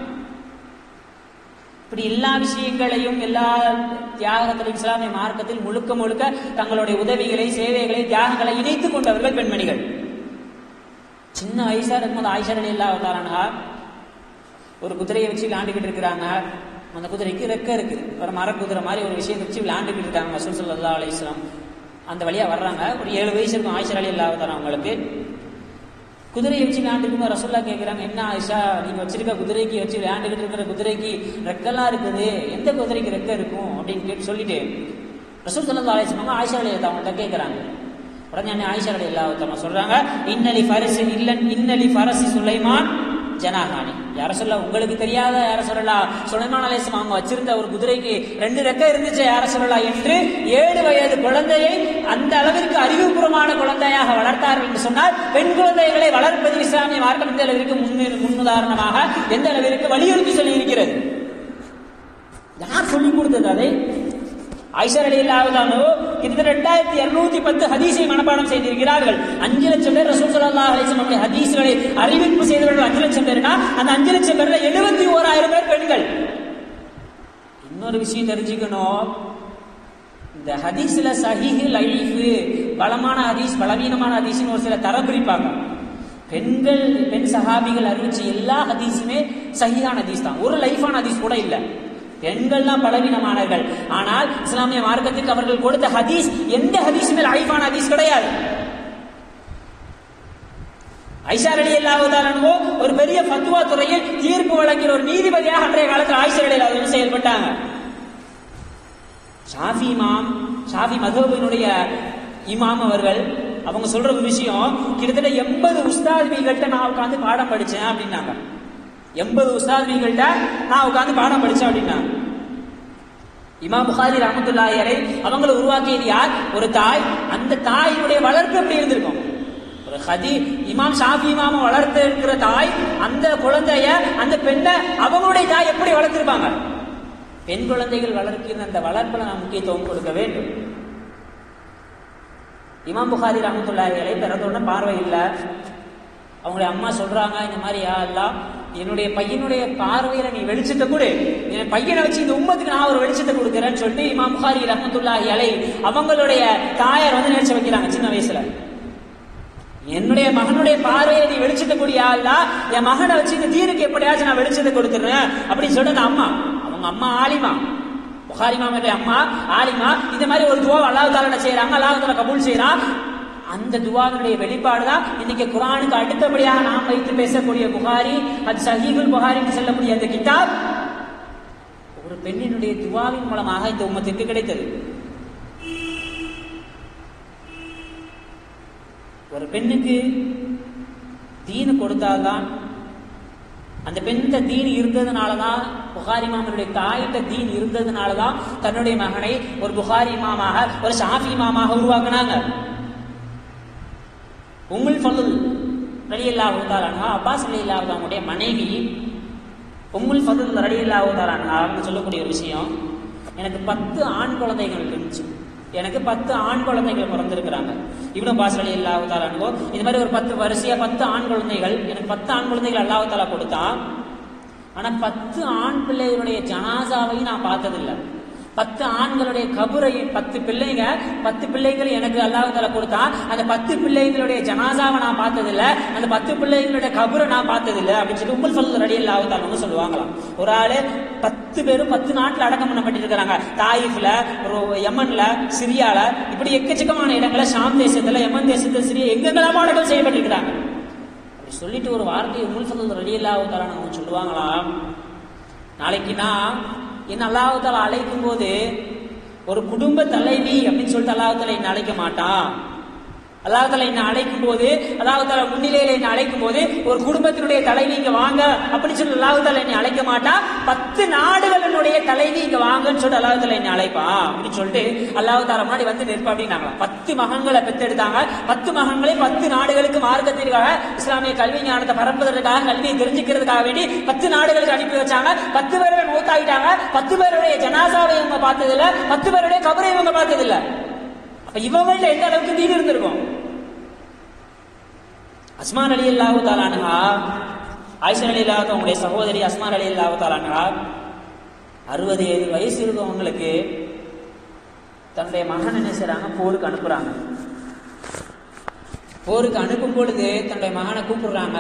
இப்படி எல்லா விஷயங்களையும் எல்லா தியாகத்திலும் இஸ்லாமிய மார்க்கத்தில் முழுக்க முழுக்க தங்களுடைய உதவிகளை சேவைகளை தியாகங்களை இணைத்துக் கொண்டவர்கள் பெண்மணிகள் சின்ன வயசா இருக்கும்போது ஆயிஷா அலி இல்லா அவதாரானா ஒரு குதிரையை வச்சு விளையாண்டுக்கிட்டு இருக்கிறாங்க அந்த குதிரைக்கு ரெக்க இருக்குது ஒரு மரக்குதிரை மாதிரி ஒரு விஷயத்தை வச்சு விளையாண்டுக்கிட்டு இருக்காங்க ரசூல் சல்லா அலிஸ்லாம் அந்த வழியா வர்றாங்க ஒரு ஏழு வயசு இருக்கும் ஆயிஷா அலி இல்லா அவதாரம் அவங்களுக்கு குதிரையை வச்சு விளையாண்டுக்கும் ரசோல்லா கேட்குறாங்க என்ன ஆயிஷா நீங்க வச்சிருக்க குதிரைக்கு வச்சு விளையாண்டுக்கிட்டு இருக்கிற குதிரைக்கு ரெக்கெல்லாம் இருக்குது எந்த குதிரைக்கு ரெக்க இருக்கும் அப்படின்னு கேட்டு சொல்லிட்டு ரசூல் சல்லா அலிஸ்லாம் ஆயிஷா அலி அவங்கள்ட்ட கேட்குறாங்க உடனே அண்ணன் ஆயிஷா அலி இல்லாத்தவங்க சொல்றாங்க இன்னலி ஃபரசி இல்லன் இன்னலி ஃபரசி சுலைமான் ஜனாகானி யார சொல்ல உங்களுக்கு தெரியாத யார சொல்லலாம் சுலைமான் அலேசம் அவங்க வச்சிருந்த ஒரு குதிரைக்கு ரெண்டு ரெக்க இருந்துச்சு யார சொல்லலாம் என்று ஏழு வயது குழந்தையை அந்த அளவிற்கு அறிவுபூர்வமான குழந்தையாக வளர்த்தார்கள் என்று சொன்னால் பெண் குழந்தைகளை வளர்ப்பது இஸ்லாமிய மார்க்கம் எந்த அளவிற்கு முன் முன்னுதாரணமாக எந்த அளவிற்கு வலியுறுத்தி சொல்லி இருக்கிறது யார் சொல்லிக் கொடுத்தது அதை ஐஷர் அலி இல்லாவதானோ கிட்டத்தட்ட ரெண்டாயிரத்தி இருநூத்தி பத்து ஹதீஸை மனப்பாடம் செய்திருக்கிறார்கள் அஞ்சு லட்சம் பேர் ரசூல் சல்லா அலிஸ்லம் ஹதீஸ்களை அறிவிப்பு செய்தவர்கள் அஞ்சு லட்சம் பேர்னா அந்த அஞ்சு லட்சம் பேர்ல எழுபத்தி ஓராயிரம் பேர் பெண்கள் இன்னொரு விஷயம் தெரிஞ்சுக்கணும் இந்த ஹதீஸ்ல சஹிஹு லைஃபு பலமான ஹதீஸ் பலவீனமான ஹதீஸ்னு ஒரு சில தரம் பிரிப்பாங்க பெண்கள் பெண் சஹாபிகள் அறிவிச்ச எல்லா ஹதீஸுமே சஹிஹான ஹதீஸ் தான் ஒரு லைஃபான ஹதீஸ் கூட இல்லை பெண்கள்லாம் பலவீனமானவர்கள் ஆனால் இஸ்லாமிய மார்க்கத்துக்கு அவர்கள் கொடுத்த ஹதீஸ் எந்த ஹதீஸுமே லைஃபான ஹதீஸ் கிடையாது ஐஷார் அலி அல்லாவுதாலோ ஒரு பெரிய ஃபத்வா துறையில் தீர்ப்பு வழங்கிய ஒரு நீதிபதியாக அன்றைய காலத்தில் ஐஷார் அலி அல்லாஹ் செயல்பட்டாங்க ஷாஃபி இமாம் ஷாஃபி மதுபினுடைய இமாம் அவர்கள் அவங்க சொல்ற ஒரு விஷயம் கிட்டத்தட்ட எண்பது உஸ்தாதிகள்கிட்ட நான் உட்காந்து பாடம் படிச்சேன் அப்படின்னாங்க எண்பது உஸ்தாதிகள்கிட்ட நான் உட்காந்து பாடம் படிச்சேன் அப்படின்னாங்க இமாம் புகாரி ரஹமத்துல்லாஹி அலை அவங்களை உருவாக்கியது யார் ஒரு தாய் அந்த தாயினுடைய வளர்ப்பு எப்படி இருந்திருக்கும் ஒரு ஹதி இமாம் ஷாஃபி இமாம வளர்த்து இருக்கிற தாய் அந்த குழந்தைய அந்த பெண்ணை அவங்களுடைய தாய் எப்படி வளர்த்திருப்பாங்க பெண் குழந்தைகள் வளர்க்கிற அந்த வளர்ப்புல நாம் முக்கியத்துவம் கொடுக்க வேண்டும் இமாம் புகாரி ரஹமத்துல்லாஹி அலை பிறந்தோடனே பார்வை இல்லை அவங்களுடைய அம்மா சொல்றாங்க இந்த மாதிரி யா அல்லா என்னுடைய பையனுடைய பார்வையில நீ வெளிச்சத்தை கொடு என் பையனை வச்சு இந்த உம்மத்துக்கு நான் ஒரு வெளிச்சத்தை கொடுக்குறேன்னு சொல்லிட்டு இமாம் புகாரி ரஹமத்துல்லாஹி அலை அவங்களுடைய தாயார் வந்து நினைச்சு வைக்கிறாங்க சின்ன வயசுல என்னுடைய மகனுடைய பார்வையில நீ வெளிச்சத்தை கொடியா அல்லா என் மகனை வச்சு இந்த தீனுக்கு எப்படியாச்சும் நான் வெளிச்சத்தை கொடுத்துறேன் அப்படின்னு சொல்லிட்டு அந்த அம்மா அவங்க அம்மா ஆலிமா புகாரி மாமனுடைய அம்மா ஆலிமா இந்த மாதிரி ஒரு துவா அல்லாஹ் தாலா செய்யறாங்க அல்லாஹ் தாலா கபூல் செய்யறான் அந்த துவாவினுடைய வெளிப்பாடு தான் இன்னைக்கு குரானுக்கு அடுத்தபடியாக நாம் வைத்து பேசக்கூடிய புகாரி அது சஹீகுல் புகாரிக்கு செல்லக்கூடிய அந்த கிதாப் ஒரு பெண்ணினுடைய துவாவின் மூலமாக இந்த உம்மத்திற்கு கிடைத்தது ஒரு பெண்ணுக்கு தீனு கொடுத்தால்தான் அந்த பெண்ணிட்ட தீன் இருந்ததுனால தான் புகாரி மாமனுடைய தாயிட்ட தீன் இருந்ததுனால தான் தன்னுடைய மகனை ஒரு புகாரி மாமாக ஒரு ஷாஃபி மாமாக உருவாக்குனாங்க உம்முல் ஃபதுல் ரலி அல்லாஹு தாலானா அப்பாஸ் ரலி அல்லாஹு அவங்களுடைய மனைவி உம்முல் ஃபதுல் ரலி அல்லாஹு தாலானா அப்படின்னு சொல்லக்கூடிய ஒரு விஷயம் எனக்கு பத்து ஆண் குழந்தைகள் இருந்துச்சு எனக்கு பத்து ஆண் குழந்தைகள் பிறந்திருக்கிறாங்க இவனு பாஸ் அலி அல்லாஹு தாலானுகோ இந்த மாதிரி ஒரு பத்து வரிசையா பத்து ஆண் குழந்தைகள் எனக்கு பத்து ஆண் குழந்தைகள் அல்லாஹு தாலா கொடுத்தான் ஆனா பத்து ஆண் பிள்ளைகளுடைய ஜனாசாவையும் நான் பார்த்ததில்லை பத்து ஆண்களுடைய கபுரையும் பத்து பிள்ளைங்க பத்து பிள்ளைகள் எனக்கு அல்லாஹ் தலா கொடுத்தான் அந்த பத்து பிள்ளைகளுடைய ஜனாசாவை நான் பார்த்ததில்ல அந்த பத்து பிள்ளைகளுடைய கபுரை நான் பார்த்ததில்ல அப்படின்னு சொல்லி உங்கள் சொல்ல ரடி அல்லாஹ் தாலா சொல்லுவாங்களாம் ஒரு ஆளு பத்து பேரும் பத்து நாட்டில் அடக்கம் பண்ணப்பட்டிருக்கிறாங்க தாயிஃப்ல ஒரு யமன்ல சிரியால இப்படி எக்கச்சக்கமான இடங்கள்ல ஷாம் தேசத்துல யமன் தேசத்துல சிரியா எங்கெங்கெல்லாம் அடக்கம் செய்யப்பட்டிருக்கிறாங்க அப்படி சொல்லிட்டு ஒரு வார்த்தையை உங்கள் சொல்ல ரடி அல்லாஹ் தாலா சொல்லுவாங்களாம் நாளைக்கு நான் என்ன அல்லாஹால அழைக்கும் போது ஒரு குடும்ப தலைவி அப்படின்னு சொல்லிட்டு அல்லாஹால என்ன அழைக்க மாட்டான் அல்லாஹால என்ன அழைக்கும் போது அல்லாஹால முன்னிலையில என்ன அழைக்கும் போது ஒரு குடும்பத்தினுடைய தலைவி இங்க வாங்க அப்படின்னு சொல்லி அல்லாஹால என்னை அழைக்க மாட்டான் பத்து நாடுகளினுடைய தலைவி இங்க வாங்கன்னு சொல்லிட்டு அல்லாஹால என்னை அழைப்பான் அப்படின்னு சொல்லிட்டு அல்லாஹால முன்னாடி வந்து நிற்பா அப்படின்னாங்களா பத்து மகன்களை பெற்றெடுத்தாங்க பத்து மகன்களை பத்து நாடுகளுக்கு மார்க்கத்திற்காக இஸ்லாமிய கல்வி ஞானத்தை பரப்புவதற்காக கல்வியை தெரிஞ்சுக்கிறதுக்காக வேண்டி பத்து நாடுகளுக்கு அனுப்பி வச்சாங்க பத்து பேருடைய மூத்தாயிட்டாங்க பத்து பேருடைய ஜனாசாவை இவங்க பார்த்ததில்ல பத்து பேருடைய கபரை இவங்க பார்த்ததில்ல அப்ப இவங்கள்ட்ட எந்த அளவுக்கு தீடு இருந்திருக்கும் அஸ்மான் அலி அல்லாஹு தாலானுகா ஆயிஷன் அலி அல்லாஹ் அவங்களுடைய சகோதரி அஸ்மான் அலி அல்லாஹு தாலானுகா அறுபது ஏழு வயசு இருக்கவங்களுக்கு தன்னுடைய மகன் என்ன செய்றாங்க போருக்கு அனுப்புறாங்க போருக்கு அனுப்பும் பொழுது தன்னுடைய மகனை கூப்பிடுறாங்க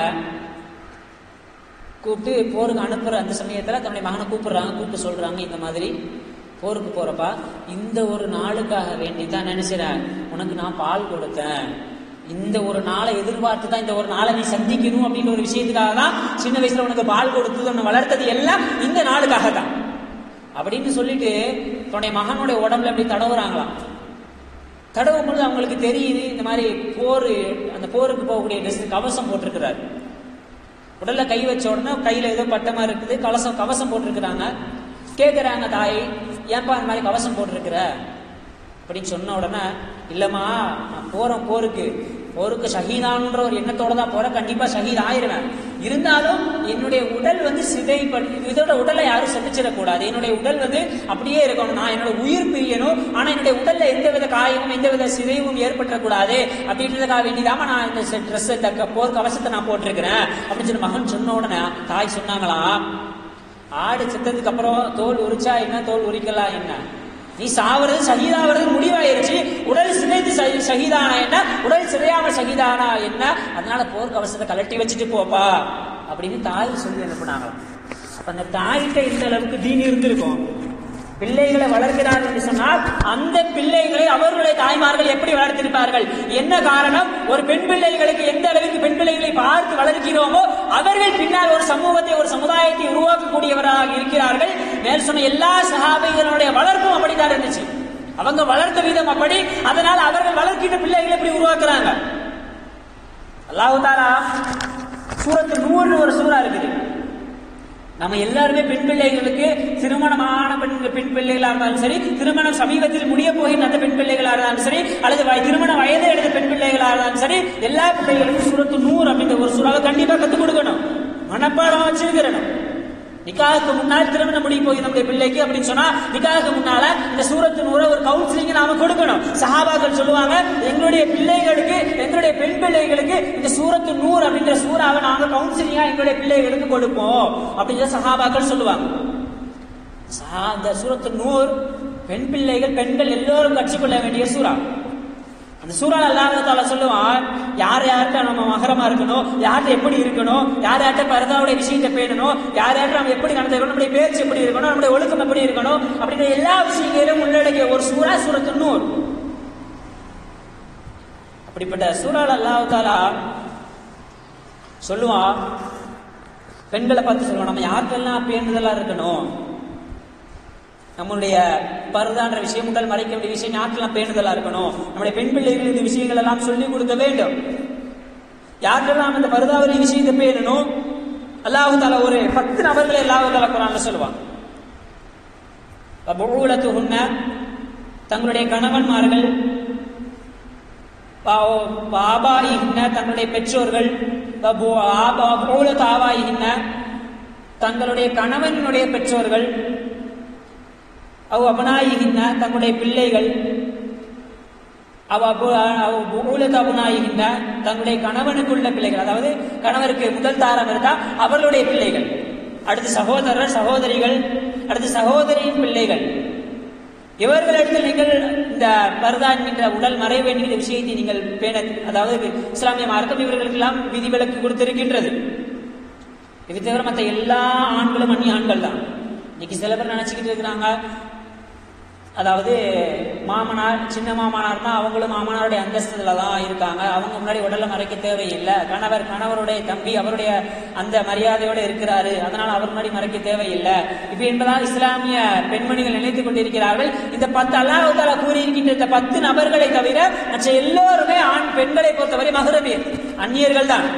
கூப்பிட்டு போருக்கு அனுப்புற அந்த சமயத்துல தன்னுடைய மகனை கூப்பிடுறாங்க கூப்பிட்டு சொல்றாங்க இந்த மாதிரி போருக்கு போறப்பா இந்த ஒரு நாளுக்காக வேண்டி தான் நினைச்சிறேன் உனக்கு நான் பால் கொடுத்தேன் இந்த ஒரு நாளை எதிர்பார்த்து தான் இந்த ஒரு நாளை நீ சந்திக்கணும் அப்படின்ற ஒரு விஷயத்துக்காக தான் சின்ன வயசுல உனக்கு பால் கொடுத்தது உன்னை வளர்த்தது எல்லாம் இந்த நாளுக்காக தான் அப்படின்னு சொல்லிட்டு தன்னுடைய மகனுடைய உடம்புல அப்படி தடவுறாங்களாம் தடவும் பொழுது அவங்களுக்கு தெரியுது இந்த மாதிரி போர் அந்த போருக்கு போகக்கூடிய ட்ரெஸ் கவசம் போட்டிருக்கிறாரு உடல்ல கை வச்ச உடனே கையில ஏதோ பட்டமா இருக்குது கவசம் கவசம் போட்டிருக்கிறாங்க கேட்குறாங்க தாய் ஏன்பா இந்த மாதிரி கவசம் போட்டிருக்கிற அப்படின்னு சொன்ன உடனே இல்லம்மா நான் போறேன் போருக்கு போருக்கு ஷஹீதான்ற ஒரு எண்ணத்தோட தான் போறேன் கண்டிப்பா ஷஹீத் ஆயிருவேன் இருந்தாலும் என்னுடைய உடல் வந்து சிதைப்படி இதோட உடலை யாரும் செதுச்சிடக்கூடாது என்னுடைய உடல் வந்து அப்படியே இருக்கணும் நான் என்னோட உயிர் பிரியணும் ஆனா என்னுடைய உடல்ல எந்தவித காயமும் எந்தவித சிதைவும் ஏற்பட்டுறக்கூடாது அப்படின்றதுக்காக வேண்டிதாம நான் இந்த ட்ரெஸ் இந்த போர் கவசத்தை நான் போட்டிருக்கிறேன் அப்படின்னு சொல்லி மகன் சொன்ன உடனே தாய் சொன்னாங்களாம் ஆடு செத்ததுக்கு அப்புறம் தோல் உரிச்சா என்ன தோல் உரிக்கலாம் என்ன நீ சாவறது சகிதாவது முடிவாயிருச்சு உடல் சிதைத்து சஹி- ஷஹீதானா என்ன உடல் சிதையாம ஷஹீதானா என்ன அதனால போர் கவசத்தை கலட்டி வச்சுட்டு போப்பா அப்படின்னு தாய் சொல்லி அனுப்புனாங்களாம் அப்ப அந்த தாய்கிட்ட இந்த அளவுக்கு தீனி இருந்திருக்கும் பிள்ளைகளை வளர்க்கிறார்கள் என்று சொன்னால் அந்த பிள்ளைகளை அவர்களுடைய தாய்மார்கள் எப்படி வளர்த்திருப்பார்கள் என்ன காரணம் ஒரு பெண் பிள்ளைகளுக்கு எந்த அளவுக்கு பெண் பிள்ளைகளை பார்த்து வளர்க்கிறோமோ அவர்கள் பின்னால் ஒரு சமூகத்தை ஒரு சமுதாயத்தை உருவாக்கக்கூடியவராக இருக்கிறார்கள் மேல் சொன்ன எல்லா சகாபைகளுடைய வளர்ப்பும் அப்படித்தான் இருந்துச்சு அவங்க வளர்த்த விதம் அப்படி அதனால் அவர்கள் வளர்க்கின்ற பிள்ளைகளை எப்படி உருவாக்குறாங்க அல்லாஹு தாலா சூரத்து நூறு ஒரு சூறா இருக்குது நம்ம எல்லாருமே பெண் பிள்ளைகளுக்கு திருமணமான பெண் பெண் பிள்ளைகளா இருந்தாலும் சரி திருமணம் சமீபத்தில் முடிய போகின்ற அந்த பெண் பிள்ளைகளா இருந்தாலும் சரி அல்லது வய- திருமண வயதை எடுத்த பெண் பிள்ளைகளா இருந்தாலும் சரி எல்லா பிள்ளைகளுக்கும் சூரத்து நூறு அப்படின்ற ஒரு சூறாவை கண்டிப்பா கத்துக் கொடுக்கணும் மனப்பாடம் வச்சிருக்கிறணும் நிக்காவுக்கு முன்னால் திருமணம் முடிய போய் நம்முடைய பிள்ளைக்கு அப்படின்னு சொன்னா நிக்காவுக்கு முன்னால இந்த சூரத்து நூற ஒரு கவுன்சிலிங் நாம கொடுக்கணும் சஹாபாக்கள் சொல்லுவாங்க எங்களுடைய பிள்ளைகளுக்கு எங்களுடைய பெண் பிள்ளைகளுக்கு இந்த சூரத்து நூறு அப்படின்ற சூறாவை நாங்க கவுன்சிலிங்கா எங்களுடைய பிள்ளைகளுக்கு கொடுப்போம் அப்படின்ற சஹாபாக்கள் சொல்லுவாங்க சஹா- இந்த சூரத்து நூறு பெண் பிள்ளைகள் பெண்கள் எல்லோரும் கற்றுக்கொள்ள வேண்டிய சூறா அந்த சூறால் அல்லாஹால சொல்லுவான் யார் யார்கிட்ட நம்ம மகரமா இருக்கணும் யார்கிட்ட எப்படி இருக்கணும் யார் யார்கிட்ட பரதாவுடைய விஷயத்தை பேணணும் யார் யார்கிட்ட நம்ம எப்படி நடந்துக்கணும் நம்முடைய பேச்சு எப்படி இருக்கணும் நம்முடைய ஒழுக்கம் எப்படி இருக்கணும் அப்படின்ற எல்லா விஷயங்களையும் உள்ளடக்கிய ஒரு சூறா சூரத்து நூறு அப்படிப்பட்ட சூறால் அல்லாஹாலா சொல்லுவான் பெண்களை பார்த்து சொல்லுவான் நம்ம யாருக்கெல்லாம் பேணுதலா இருக்கணும் நம்மளுடைய பருதான்ற விஷயம் உடல் மறைக்க வேண்டிய விஷயம் யாருக்கெல்லாம் பேணுதலா இருக்கணும் நம்முடைய பெண் பிள்ளைகள் இந்த விஷயங்கள் எல்லாம் சொல்லிக் கொடுக்க வேண்டும் யாருக்கெல்லாம் இந்த பருதாவரி விஷயத்தை பேணணும் அல்லாஹு தாலா ஒரு பத்து நபர்களை அல்லாஹு தாலா குரான்ல சொல்லுவான் புகூலத்துஹுன்ன தங்களுடைய கணவன்மார்கள் பாபாயின்ன தங்களுடைய பெற்றோர்கள் தாவாயின்ன தங்களுடைய கணவனுடைய பெற்றோர்கள் அவ் அபனாயிகின்ன தங்களுடைய பிள்ளைகள் அவ அபுனாயிகின்ற தங்களுடைய கணவனுக்குள்ள பிள்ளைகள் அதாவது கணவருக்கு முதல் தாரம் இருந்தா அவர்களுடைய பிள்ளைகள் அடுத்து சகோதரர் சகோதரிகள் அடுத்து சகோதரியின் பிள்ளைகள் இவர்களிடத்தில் நீங்கள் இந்த பர்தா என்கின்ற உடல் மறைவு என்கிற விஷயத்தை நீங்கள் பேண அதாவது இஸ்லாமிய மார்க்கம் இவர்களுக்கெல்லாம் விதிவிலக்கு கொடுத்திருக்கின்றது இது தவிர மற்ற எல்லா ஆண்களும் அந்நிய ஆண்கள் தான் இன்னைக்கு சில பேர் நினைச்சுக்கிட்டு இருக்கிறாங்க அதாவது மாமனார் சின்ன மாமனார்னா அவங்களும் மாமனாருடைய அந்தஸ்துல தான் இருக்காங்க அவங்க முன்னாடி உடலை மறைக்க தேவையில்லை கணவர் கணவருடைய தம்பி அவருடைய அந்த மரியாதையோட இருக்கிறாரு அதனால அவர் முன்னாடி மறைக்க தேவையில்லை இப்ப என்பதால் இஸ்லாமிய பெண்மணிகள் நினைத்துக் கொண்டிருக்கிறார்கள் இந்த பத்து அல்லாஹால கூறியிருக்கின்ற இந்த பத்து நபர்களை தவிர மற்ற எல்லோருமே ஆண் பெண்களை பொறுத்தவரை மகரபியர் அந்நியர்கள் தான்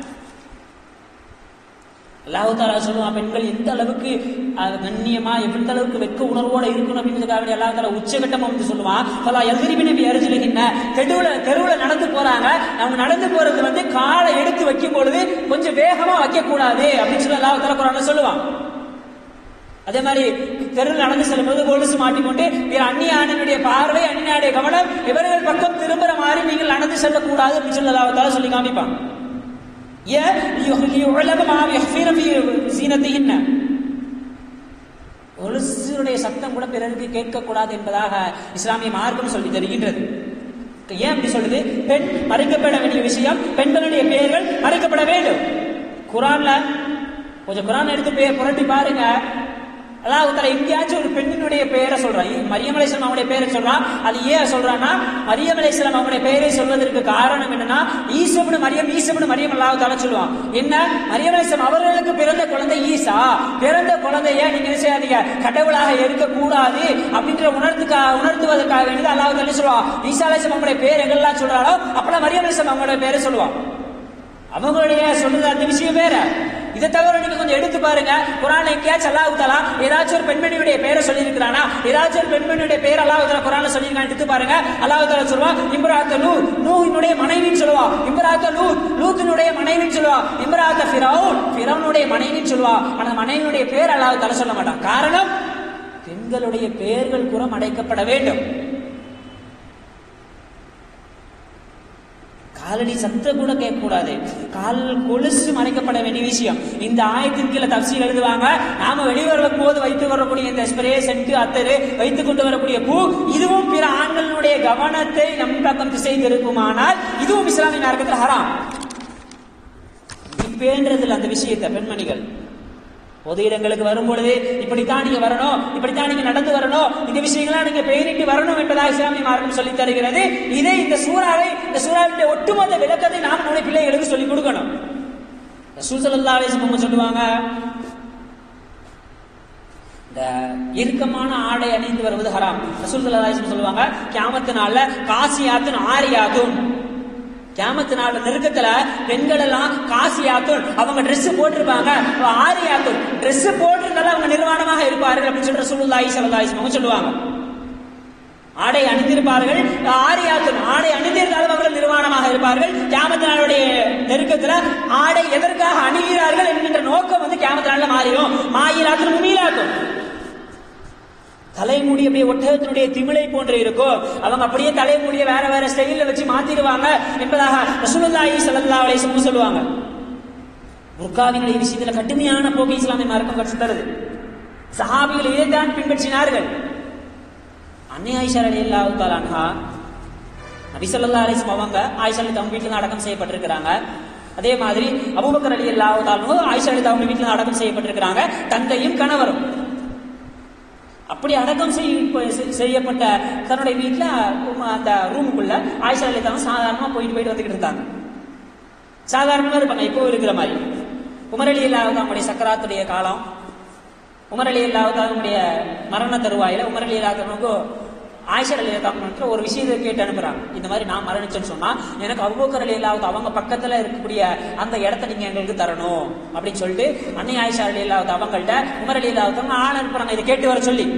அல்லாஹு தாலா சொல்லுவான் பெண்கள் எந்த அளவுக்கு அஹ், கண்ணியமா எந்த அளவுக்கு வெக்க உணர்வோட இருக்கணும் அப்படின்றதுக்காக வேண்டிய அல்லாஹ் தாலா உச்சகட்டம் வந்து சொல்லுவான் பல எதிரிபி நபி அரிஜிலுகின்ற தெருவுல தெருவுல நடந்து போறாங்க அவங்க நடந்து போறது வந்து காலை எடுத்து வைக்கும் பொழுது கொஞ்சம் வேகமா வைக்க கூடாது அப்படின்னு சொல்லி அல்லாஹ் தாலா குரான்ல சொல்லுவான் அதே மாதிரி தெருவில் நடந்து செல்லும்போது கொலுசு மாட்டிக்கொண்டு வேற அந்நிய ஆணினுடைய பார்வை அந்நியாடைய கவனம் இவர்கள் பக்கம் திரும்புற மாதிரி நீங்கள் நடந்து செல்லக்கூடாது அப்படின்னு சொல்லி அல்லாஹ் தாலா சொல்லி காமிப்பான் ஏன் லியுஅலம மா யஹ்ஃபின ஃபீ ஸீனத்திஹின்ன கொலுசுடைய சத்தம் கூட பிறருக்கு கேட்கக்கூடாது என்பதாக இஸ்லாமிய மார்க்கம் சொல்லி தருகின்றது ஏன் அப்படி சொல்றது பெண் மறைக்கப்பட வேண்டிய விஷயம் பெண்களுடைய பெயர்கள் மறைக்கப்பட வேண்டும் குரான்ல கொஞ்சம் குரான் எடுத்து பே- புரட்டி பாருங்க அல்லாஹ் தஆலா எங்கேயாச்சும் ஒரு பெண்ணினுடைய பெயரை சொல்றான் மரியம் அலைஹிஸ்ஸலாம் அவங்களுடைய பெயரை சொல்றான் அது ஏன் சொல்றான்னா மரியம் அலைஹிஸ்ஸலாம் அவங்களுடைய பெயரை சொல்வதற்கு காரணம் என்னன்னா ஈசப்னு மரியம் ஈசப்னு மரியம் அல்லாஹ் தஆலா சொல்லுவான் என்ன மரியம் அலைஹிஸ்ஸலாம் அவர்களுக்கு பிறந்த குழந்தை ஈசா பிறந்த குழந்தைய நீங்க என்ன செய்யாதீங்க கடவுளாக இருக்க கூடாது அப்படின்ற உணர்த்துக்காக உணர்த்துவதற்காக வேண்டியது அல்லாஹ் தஆலா சொல்லுவான் ஈசா அலைஹிஸ்ஸலாம் அவங்களுடைய பெயர் எங்கெல்லாம் சொல்றாளோ அப்பெல்லாம் மரியம் அலைஹிஸ்ஸலாம் அவங்களுடைய பெயரை சொல்லுவான் அவங்களுடைய சொல்றது அந்த விஷயம் வேற இதை தவிர நீங்க கொஞ்சம் எடுத்து பாருங்க குரான் எங்கேயாச்சும் அல்லாஹ் தலா ஏதாச்சும் ஒரு பெண்மணியுடைய பெயரை சொல்லியிருக்கிறானா ஏதாச்சும் ஒரு பெண்மணியுடைய பெயர் அல்லாஹ் தலா குரான்ல சொல்லியிருக்கான்னு எடுத்து பாருங்க அல்லாஹ் தலா சொல்லுவான் இம்ராத்த லூ நூஹினுடைய மனைவின்னு சொல்லுவான் இம்ராத்த லூ லூத்தினுடைய மனைவின்னு சொல்லுவா இம்ராத்த ஃபிரௌன் ஃபிரௌனுடைய மனைவின்னு சொல்லுவா ஆனா மனைவியுடைய பேர் அல்லாஹ் தலா சொல்ல மாட்டான் காரணம் பெண்களுடைய பெயர்கள் புறம் அடைக்கப்பட வேண்டும் காலடி சத்த கூட கேட்கக்கூடாது கால் கொலுசு மறைக்கப்பட வேண்டிய விஷயம் இந்த ஆயத்தின் கீழே தப்சீல் எழுதுவாங்க நாம வெளிவரும் போது வைத்து வரக்கூடிய இந்த ஸ்ப்ரே சென்ட் அத்தரு வைத்துக் கொண்டு வரக்கூடிய பூ இதுவும் பிற ஆண்களுடைய கவனத்தை நம் பக்கம் திசை திருப்புமானால் இதுவும் இஸ்லாமிய மார்க்கத்தில் ஹராம் இப்பேன்றதில் அந்த விஷயத்தை பெண்மணிகள் பொது இடங்களுக்கு வரும் பொழுது இப்படித்தான் நீங்க வரணும் இப்படித்தான் நீங்க நடந்து வரணும் இந்த விஷயங்கள்லாம் நீங்க பெயரிட்டு வரணும் என்பதாக இஸ்லாமிய மார்க்கம் சொல்லி தருகிறது இதை இந்த சூறாவை இந்த சூறாவுடைய ஒட்டுமொத்த விளக்கத்தை நாம் நம்முடைய பிள்ளைகளுக்கு சொல்லிக் கொடுக்கணும் ரசூல் ஸல்லல்லாஹு அலைஹி வஸல்லம் சொல்லுவாங்க இந்த இறுக்கமான ஆடை அணிந்து வருவது ஹராம் ரசூல் ஸல்லல்லாஹு அலைஹி வஸல்லம் சொல்லுவாங்க கியாமத்து நாள்ல காசியாத்துன் ஆரியாத்துன் கியாமத்து நாள் நெருக்கத்துல பெண்கள் எல்லாம் காசியாத்துன் அவங்க Dress போட்டிருப்பாங்க ஆரியாத்துன் Dress போட்டிருந்தாலும் அவங்க நிர்வாணமாக இருப்பார்கள் அப்படின்னு சொல்லி ரசூலுல்லாஹி ஸல்லல்லாஹு அலைஹி வஸல்லம் சொல்லுவாங்க ஆடை அணிந்திருப்பார்கள் ஆரியாத்துன் ஆடை அணிந்திருந்தாலும் அவர்கள் நிர்வாணமாக இருப்பார்கள் கியாமத்து நாளுடைய நெருக்கத்துல ஆடை எதற்காக அணிகிறார்கள் என்கின்ற நோக்கம் வந்து கியாமத்து நாள்ல மாறிடும் மாயிலாத்துன் முமீலாத்துன் தலைமுடி அப்படியே ஒட்டகத்தினுடைய திமிழை போன்று இருக்கும் அவங்க அப்படியே தலைமுடியை வேற வேற ஸ்டைல்ல வச்சு மாத்திடுவாங்க என்பதாக ரசூலுல்லாஹி ஸல்லல்லாஹு அலைஹி வஸல்லம் சொல்லுவாங்க புர்காவினுடைய விஷயத்துல கடுமையான போக்கு இஸ்லாமிய மார்க்கம் கற்று தருது சஹாபிகள் இதைத்தான் பின்பற்றினார்கள் அன்னை ஆயிஷா ரலியல்லாஹு தஆலா அன்ஹா நபி ஸல்லல்லாஹு அலைஹி வஸல்லம் அவங்க ஆயிஷா ரலியல்லாஹு அவங்க வீட்டில் அடக்கம் செய்யப்பட்டிருக்கிறாங்க அதே மாதிரி அபூபக்கர் ரலியல்லாஹு தஆலா ஆயிஷா ரலியல்லாஹு அவங்க வீட்டில் அடக்கம் செய்யப்பட்டிருக்கிறாங்க தந்தையும் கணவரும் அப்படி அடக்கம் செய்ய- செய்யப்பட்ட தன்னுடைய வீட்டில் அந்த ரூமுக்குள்ள ஆயிஷா ரலியல்லாஹு சாதாரணமா போயிட்டு போயிட்டு வந்துகிட்டு இருந்தாங்க சாதாரணமா இருப்பாங்க இப்போ இருக்கிற மாதிரி உமர் அலி அல்லாஹ் அவங்களுடைய சக்கராத்துடைய காலம் உமர் அலி அல்லாஹ் அவங்களுடைய மரண தருவாயில உமர் அலி அல்லாஹ் ஆயிஷர் அலி அல்லாஹ் ஒரு விஷயத்தை கேட்டு அனுப்புறாங்க இந்த மாதிரி நான் மரணிச்சேன்னு சொன்னா எனக்கு அபூபக்கர் அலி அல்லாஹ் அவங்க பக்கத்துல இருக்கக்கூடிய அந்த இடத்த நீங்க எங்களுக்கு தரணும் அப்படின்னு சொல்லிட்டு அன்னை ஆயிஷா அலி அல்லாஹ் அவங்கள்ட்ட உமர் அலி அல்லாஹ் ஆள் அனுப்புறாங்க இதை கேட்டு வர சொல்லி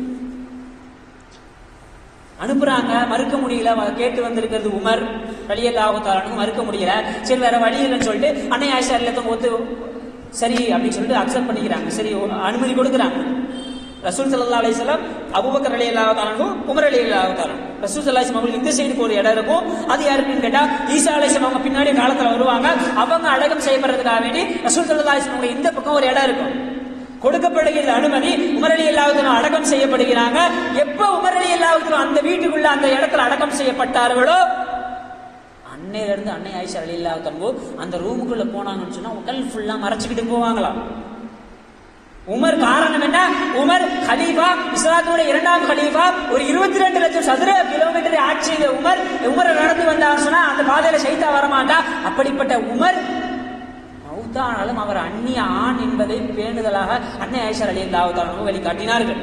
அனுப்புறாங்க மறுக்க முடியல வ- கேட்டு வந்திருக்கிறது உமர் ரலியல்லாஹு தஆலானுக்கு மறுக்க முடியல சரி வேற வழி இல்லைன்னு சொல்லிட்டு அன்னை ஆயிஷா எல்லாத்தையும் ஒத்து சரி அப்படின்னு சொல்லிட்டு அக்செப்ட் பண்ணிக்கிறாங்க சரி ஒ- அனுமதி கொடுக்குறாங்க ரசூல் ஸல்லல்லாஹு அலைஹி வஸல்லம் அபூபக்கர் ரலியல்லாஹு தஆலானுக்கும் உமர் ரலியல்லாஹு தஆலா ரசூல் ஸல்லல்லாஹு அலைஹி வஸல்லம் அவங்களுக்கு இந்த சைடுக்கு ஒரு இடம் இருக்கும் அது யாருக்குன்னு கேட்டா ஈசா அலைஹிஸ்ஸலாம் அவங்க பின்னாடி காலத்துல வருவாங்க அவங்க அடக்கம் செய்யப்படுறதுக்காக வேண்டி ரசூல் ஸல்லல்லாஹு அலைஹி வஸல்லம் இந்த பக்கம் ஒரு இடம் இருக்கும் கொடுக்கப்படுகிறது அனுமதி உமரலி அல்லாவுதனும் அடக்கம் செய்யப்படுகிறாங்க எப்ப உமரலி அல்லாவுதனும் அந்த வீட்டுக்குள்ள அந்த இடத்துல அடக்கம் செய்யப்பட்டார்களோ அன்னையில இருந்து அன்னை ஆயிஷா அலி அல்லாவுதன்போ அந்த ரூமுக்குள்ள போனாங்கன்னு சொன்னா உடல் ஃபுல்லா மறைச்சுக்கிட்டு போவாங்களாம் உமர் காரணம் என்ன உமர் ஹலீஃபா இஸ்லாத்தோட இரண்டாம் ஹலீஃபா ஒரு இருபத்தி ரெண்டு லட்சம் சதுர கிலோமீட்டர் ஆட்சி செய்த உமர் உமர் நடந்து வந்தான்னு சொன்னா அந்த பாதையில சைத்தா வரமாட்டா அப்படிப்பட்ட உமர் மௌத்தானாலும் அவர் அந்நிய ஆண் என்பதை பேணுதலாக அன்னை ஐஷர் அலி அல்லாஹ் வெளிக்காட்டினார்கள்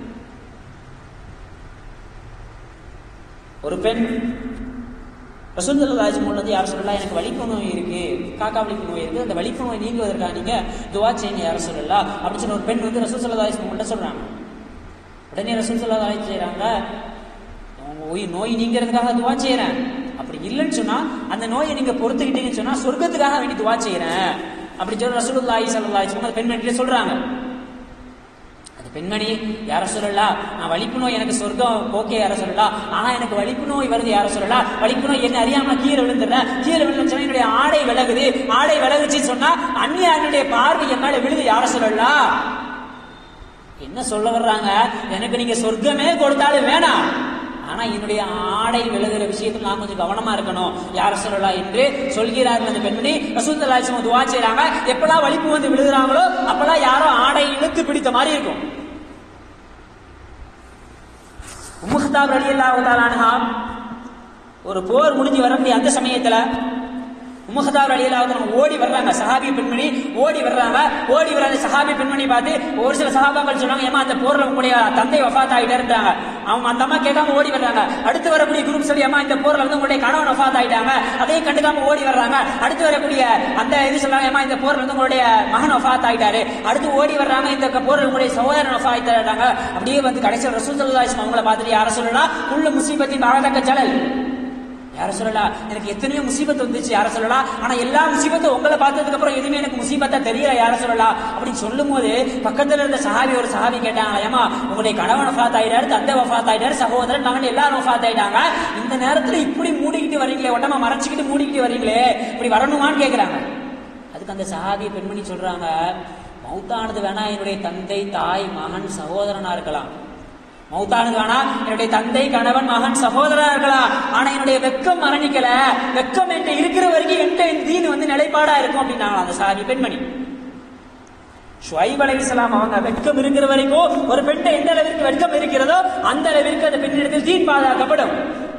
ஒரு பெண் ரசூலுல்லாஹி மூலம் வந்து யார் சொல்லலாம் எனக்கு வலிப்பு நோய் இருக்கு காக்கா வலிப்பு நோய் இருக்கு அந்த வலிப்பு நோய் நீங்குவதற்காக நீங்க துவா செய்யுங்க யார் சொல்லலாம் அப்படின்னு சொன்ன ஒரு பெண் வந்து ரசூல் சல்லாஹி மூலம் சொல்றாங்க உடனே ரசூல் சல்லாஹி செய்றாங்க உங்க உயிர் நோய் நீங்கிறதுக்காக துவா செய்யறேன் அப்படி இல்லைன்னு சொன்னா அந்த நோயை நீங்க பொறுத்துக்கிட்டீங்கன்னு சொன்னா சொர்க்கத்துக்காக வேண்டி துவா செய்யறேன் அப்படி சொல்லி ரசூலுல்லாஹி ஸல்லல்லாஹு அலைஹி வஸல்லம் அந்த பெண்மணிகிட்ட சொல்றாங்க அந்த பெண்மணி யார சொல்லலாம் நான் வலிப்பு நோய் எனக்கு சொர்க்கம் ஓகே யார சொல்லலாம் ஆனா எனக்கு வலிப்பு நோய் வருது யார சொல்லலாம் வலிப்பு நோய் என்ன அறியாம கீழே விழுந்துடுறேன் கீழே விழுந்து சொன்னா என்னுடைய ஆடை விலகுது ஆடை விலகுச்சுன்னு சொன்னா அந்நியாருடைய பார்வை என் மேல விழுது யார சொல்லலாம் என்ன சொல்ல வர்றாங்க எனக்கு நீங்க சொர்க்கமே கொடுத்தாலும் வேணாம் ஆனா என்னுடைய ஆடை விழுகிற விஷயத்தில் நான் கொஞ்சம் கவனமா இருக்கணும் யார சொல்லலாம் என்று சொல்கிறார்கள் அந்த பெண்மணி ரசூல் தலாசம் துவா செய்றாங்க எப்பெல்லாம் வலிப்பு வந்து விழுகிறாங்களோ அப்பெல்லாம் யாரோ ஆடை இழுத்து பிடித்த மாதிரி இருக்கும் உம்முஹ்தாப் ரலியல்லாஹு தஆலா அன்ஹா ஒரு போர் முடிஞ்சு வரக்கூடிய அந்த சமயத்துல உமஹதார் அலியலாவது ஓடி வர்றாங்க சஹாபி பெண்மணி ஓடி வர்றாங்க ஓடி வர அந்த சஹாபி பெண்மணி பார்த்து ஒரு சில சஹாபாக்கள் சொல்றாங்க ஏமா அந்த போர்ல உங்களுடைய தந்தை வஃபாத் ஆயிட்டாருன்றாங்க அவங்க அந்த அம்மா கேட்காம ஓடி வர்றாங்க அடுத்து வரக்கூடிய குரூப் சொல்லி அம்மா இந்த போர்ல வந்து உங்களுடைய கணவன் வஃபாத் ஆயிட்டாங்க அதையும் கண்டுக்காம ஓடி வர்றாங்க அடுத்து வரக்கூடிய அந்த இது சொல்றாங்க ஏமா இந்த போர்ல வந்து உங்களுடைய மகன் வஃபாத் ஆயிட்டாரு அடுத்து ஓடி வர்றாங்க இந்த போர்ல உங்களுடைய சகோதரன் வஃபாத் ஆயிட்டாங்க அப்படியே வந்து கடைசியில் ரசூல் சல்லல்லாஹு அவங்கள பார்த்துட்டு யார சொல்லலாம் உள்ள முசீபத்தின் பாகத்தக்க சலல் யார சொல்லலாம் எனக்கு எத்தனையோ முசீபத் வந்துச்சு யார சொல்லலாம் ஆனா எல்லா முசீபத்தும் உங்களை பார்த்ததுக்கு அப்புறம் எதுவுமே எனக்கு முசீபத்தா தெரியல யார சொல்லலாம் அப்படின்னு சொல்லும் போது பக்கத்துல இருந்த சஹாபி ஒரு சஹாபி கேட்டாங்க ஏமா உங்களுடைய கணவன் வஃபாத் ஆயிட்டாரு தந்தை வஃபாத் ஆயிட்டாரு சகோதரன் மகன் எல்லாரும் வஃபாத் ஆயிட்டாங்க இந்த நேரத்துல இப்படி மூடிக்கிட்டு வரீங்களே உடம்ப மறைச்சிக்கிட்டு மூடிக்கிட்டு வரீங்களே இப்படி வரணுமான்னு கேக்குறாங்க அதுக்கு அந்த சஹாபி பெண்மணி சொல்றாங்க மௌத்தானது வேணா என்னுடைய தந்தை தாய் மகன் சகோதரனா இருக்கலாம் மௌத்தானது வேணா என்னுடைய தந்தை கணவன் மகன் சகோதரா இருக்கலாம் ஆனா என்னுடைய வெக்கம் மரணிக்கல வெக்கம் என்கிட்ட இருக்கிற வரைக்கும் என்கிட்ட இந்த தீன் வந்து நிலைப்பாடா இருக்கும் அப்படின்னாங்களா அந்த சாதி பெண்மணி ஷுவைப் அலைஹிஸ்ஸலாம் அவங்க வெட்கம் இருக்கிற வரைக்கும் ஒரு பெண்ணை எந்த அளவிற்கு வெட்கம் இருக்கிறதோ அந்த அளவிற்கு அந்த பெண்ணிடத்தில் தீன் பாதுகாக்கப்படும்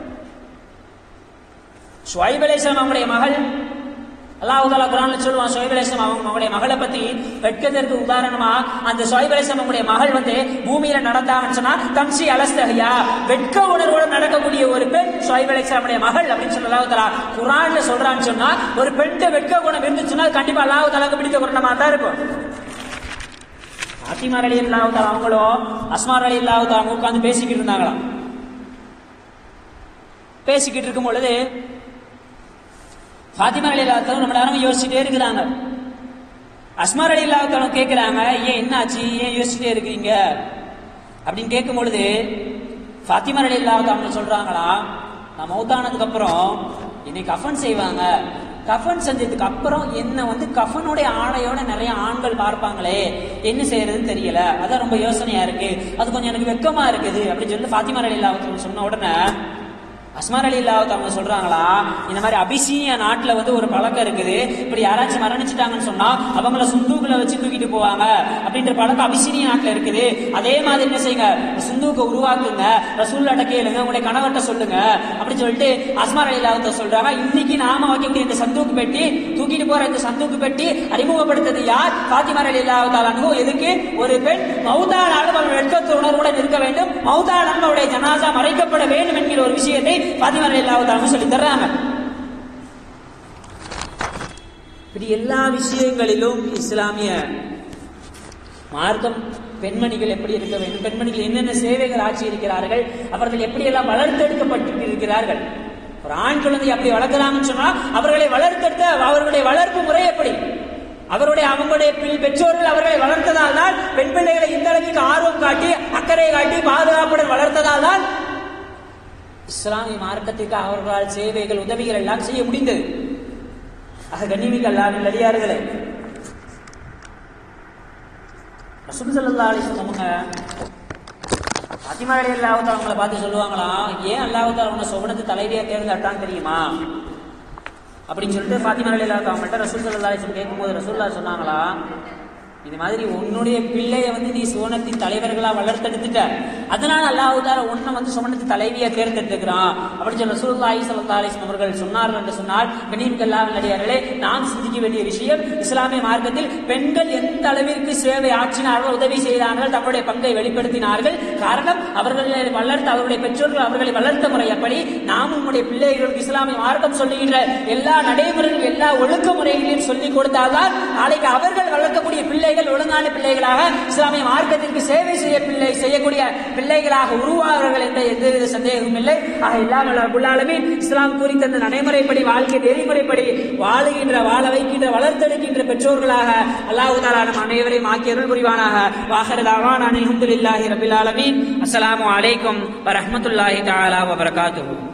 ஷுவைப் அலைஹிஸ்ஸலாம் அவங்களுடைய மகள் அல்லாஹ் தாலா குரான்ல சொல்லுவான் ஷுவைப் அலைஹிஸ்ஸலாம் அவங்க அவங்களுடைய மகளை பத்தி வெட்கத்திற்கு உதாரணமா அந்த ஷுவைப் அலைஹிஸ்ஸலாம் அவங்களுடைய மகள் வந்து பூமியில நடந்தாங்கன்னு சொன்னா தம்சி அலஸ்தஹியா வெட்க உணர்வோட நடக்கக்கூடிய ஒரு பெண் ஷுவைப் அலைஹிஸ்ஸலாமுடைய மகள் அப்படின்னு சொல்லி அல்லாஹ் தாலா குரான்ல சொல்றான்னு சொன்னா ஒரு பெண்ணை வெட்க குணம் இருந்துச்சுன்னா அது கண்டிப்பா அல்லாஹ் தாலாக்கு பிடித்த குணமா தான் இருக்கும் பாத்திமார் அலி இல்லாவுதா அவங்களும் அஸ்மார் அலி இல்லாவுதா அவங்க உட்காந்து பேசிக்கிட்டு இருந்தாங்களாம் பேசிக்கிட்டு இருக்கும் பொழுது ஃபாத்திமா அலி இல்லாவுத்தவங்க ரொம்ப நேரம் யோசிச்சுட்டே இருக்கிறாங்க அஸ்மார் அலி இல்லாவுத்தவங்க கேட்கிறாங்க ஏன் என்னாச்சு ஏன் யோசிச்சுட்டே இருக்கிறீங்க அப்படின்னு கேட்கும் பொழுது ஃபாத்திமா அலி இல்லாவுத்தவங்க சொல்றாங்களா நான் மௌத்தானதுக்கு அப்புறம் என்னை கஃபன் செய்வாங்க கஃபன் செஞ்சதுக்கு அப்புறம் என்ன வந்து கஃபனுடைய ஆடையோட நிறைய ஆண்கள் பார்ப்பாங்களே என்ன செய்யறதுன்னு தெரியல அதான் ரொம்ப யோசனையா இருக்கு அது கொஞ்சம் எனக்கு வெக்கமா இருக்குது அப்படின்னு சொல்லி ஃபாத்திமா அலி இல்லாவுத்தவங்க சொன்ன உடனே அஸ்மார் அலி இல்லாவது அவங்க சொல்றாங்களா இந்த மாதிரி அபிசீனியா நாட்டுல வந்து ஒரு பழக்கம் இருக்குது இப்படி யாராச்சும் மரணிச்சிட்டாங்கன்னு சொன்னா அவங்கள சுந்தூக்குல வச்சு தூக்கிட்டு போவாங்க அப்படின்ற பழக்கம் அபிசீனியா நாட்டுல இருக்குது அதே மாதிரி என்ன செய்யுங்க சுந்தூக்க உருவாக்குங்க ரசூல்லாட்ட கேளுங்க உங்களுடைய கணவர்கிட்ட சொல்லுங்க அப்படின்னு சொல்லிட்டு அஸ்மார் அலி இல்லாத சொல்றாங்க இன்னைக்கு நாம வைக்கக்கூடிய இந்த சந்தூக்கு பெட்டி தூக்கிட்டு போற இந்த சந்தூக்கு பெட்டி அறிமுகப்படுத்தது யார் பாத்திமார் அலி இல்லாவதாலும் எதுக்கு ஒரு பெண் மௌதானாலும் அவள் வெட்கத்து உணர்வுடன் இருக்க வேண்டும் மௌதானாலும் அவருடைய ஜனாசா மறைக்கப்பட வேண்டும் என்கிற ஒரு விஷயத்தை பாத்திமார் அலி இல்லாவதாலும் சொல்லி தர்றாங்க இப்படி எல்லா விஷயங்களிலும் இஸ்லாமிய மார்க்கம் பெண்மணிகள் எப்படி இருக்க வேண்டும் பெண்மணிகள் என்னென்ன சேவைகள் ஆட்சி இருக்கிறார்கள் அவர்கள் எப்படியெல்லாம் வளர்த்தெடுக்கப்பட்டு இருக்கிறார்கள் ஒரு ஆண் குழந்தை அப்படி வளர்க்கலாம்னு சொன்னா அவர்களை வளர்த்தெடுத்த அவர்களுடைய வளர்ப்பு முறை எப்படி அவருடைய அவங்களுடைய பிள்- பெற்றோர்கள் அவர்களை வளர்த்ததால் தான் பெண் பிள்ளைகளை இந்த அளவுக்கு ஆர்வம் காட்டி அக்கறை காட்டி பாதுகாப்புடன் வளர்த்ததால் தான் இஸ்லாமிய மார்க்கத்திற்கு அவர்களால் சேவைகள் உதவிகள் எல்லாம் செய்ய முடிந்தது ஆக கண்ணிமிகள் எல்லாம் நடிகார்களே ரசூல் ஸல்லல்லாஹு அலைஹி வஸல்லம் அவங்க பாத்திமா அலி அல்லாஹ் அவங்கள பார்த்து சொல்லுவாங்களாம் ஏன் அல்லாஹ் அவங்க சொவனத்து தலைவியா தேர்ந்தெடுத்தான்னு தெரியுமா அப்படின்னு சொல்லிட்டு பாத்திமா அலி அல்லாஹ் அவங்கள்ட்ட ரசூல் ஸல்லல்லாஹு அலைஹி வஸல்லம் கேட்கும்போது ரசூல்லா சொன்னாங்களா இது மாதிரி உன்னுடைய பிள்ளைய வந்து நீ சுவனத்தின் தலைவர்களா வளர்த்தெடுத்துட்ட அதனால அல்லாஹுதார உன்னை வந்து சுவனத்தின் தலைவியா தேர்ந்தெடுத்துக்கிறான் அப்படின்னு சொல்லி ரசூலுல்லாஹி ஸல்லல்லாஹு அலைஹி வஸல்லம் அவர்கள் சொன்னார்கள் என்று சொன்னால் கண்ணியமிக்கல்லாஹ் நடிகார்களே நாம் சிந்திக்க வேண்டிய விஷயம் இஸ்லாமிய மார்க்கத்தில் பெண்கள் எந்த அளவிற்கு சேவை ஆற்றினார்கள் உதவி செய்தார்கள் தங்களுடைய பங்கை வெளிப்படுத்தினார்கள் காரணம் அவர்களை வளர்த்த அவருடைய பெற்றோர்கள் அவர்களை வளர்த்த முறை எப்படி நாம் நம்முடைய பிள்ளைகளுக்கு இஸ்லாமிய மார்க்கம் சொல்லுகின்ற எல்லா நடைமுறைகள் எல்லா ஒழுக்க முறைகளையும் சொல்லிக் கொடுத்தால்தான் நாளைக்கு அவர்கள் வளர்க்கக்கூடிய பிள்ளைகள் ஒழுங்கான பிள்ளைகளாக இஸ்லாமிய மார்க்கத்திற்கு சேவை செய்ய பிள்ளை செய்யக்கூடிய பிள்ளைகளாக உருவாகிறார்கள் என்ற எந்தவித சந்தேகமும் இல்லை ஆக இல்லாமல் ரபுல்லாலுமே இஸ்லாம் குறித்த அந்த நடைமுறைப்படி வாழ்க்கை நெறிமுறைப்படி வாழுகின்ற வாழ வைக்கின்ற வளர்த்தெடுக்கின்ற பெற்றோர்களாக அல்லாஹு தாலா நம் அனைவரையும் ஆக்கி அருள் புரிவானாக வாஹரதாவான் அனில் அல்ஹம்துலில்லாஹி ரபில் ஆலமீன் அஸ்ஸலாமு அலைக்கும் வரஹ்மத்துல்லாஹி தஆலா வபரகாத்துஹு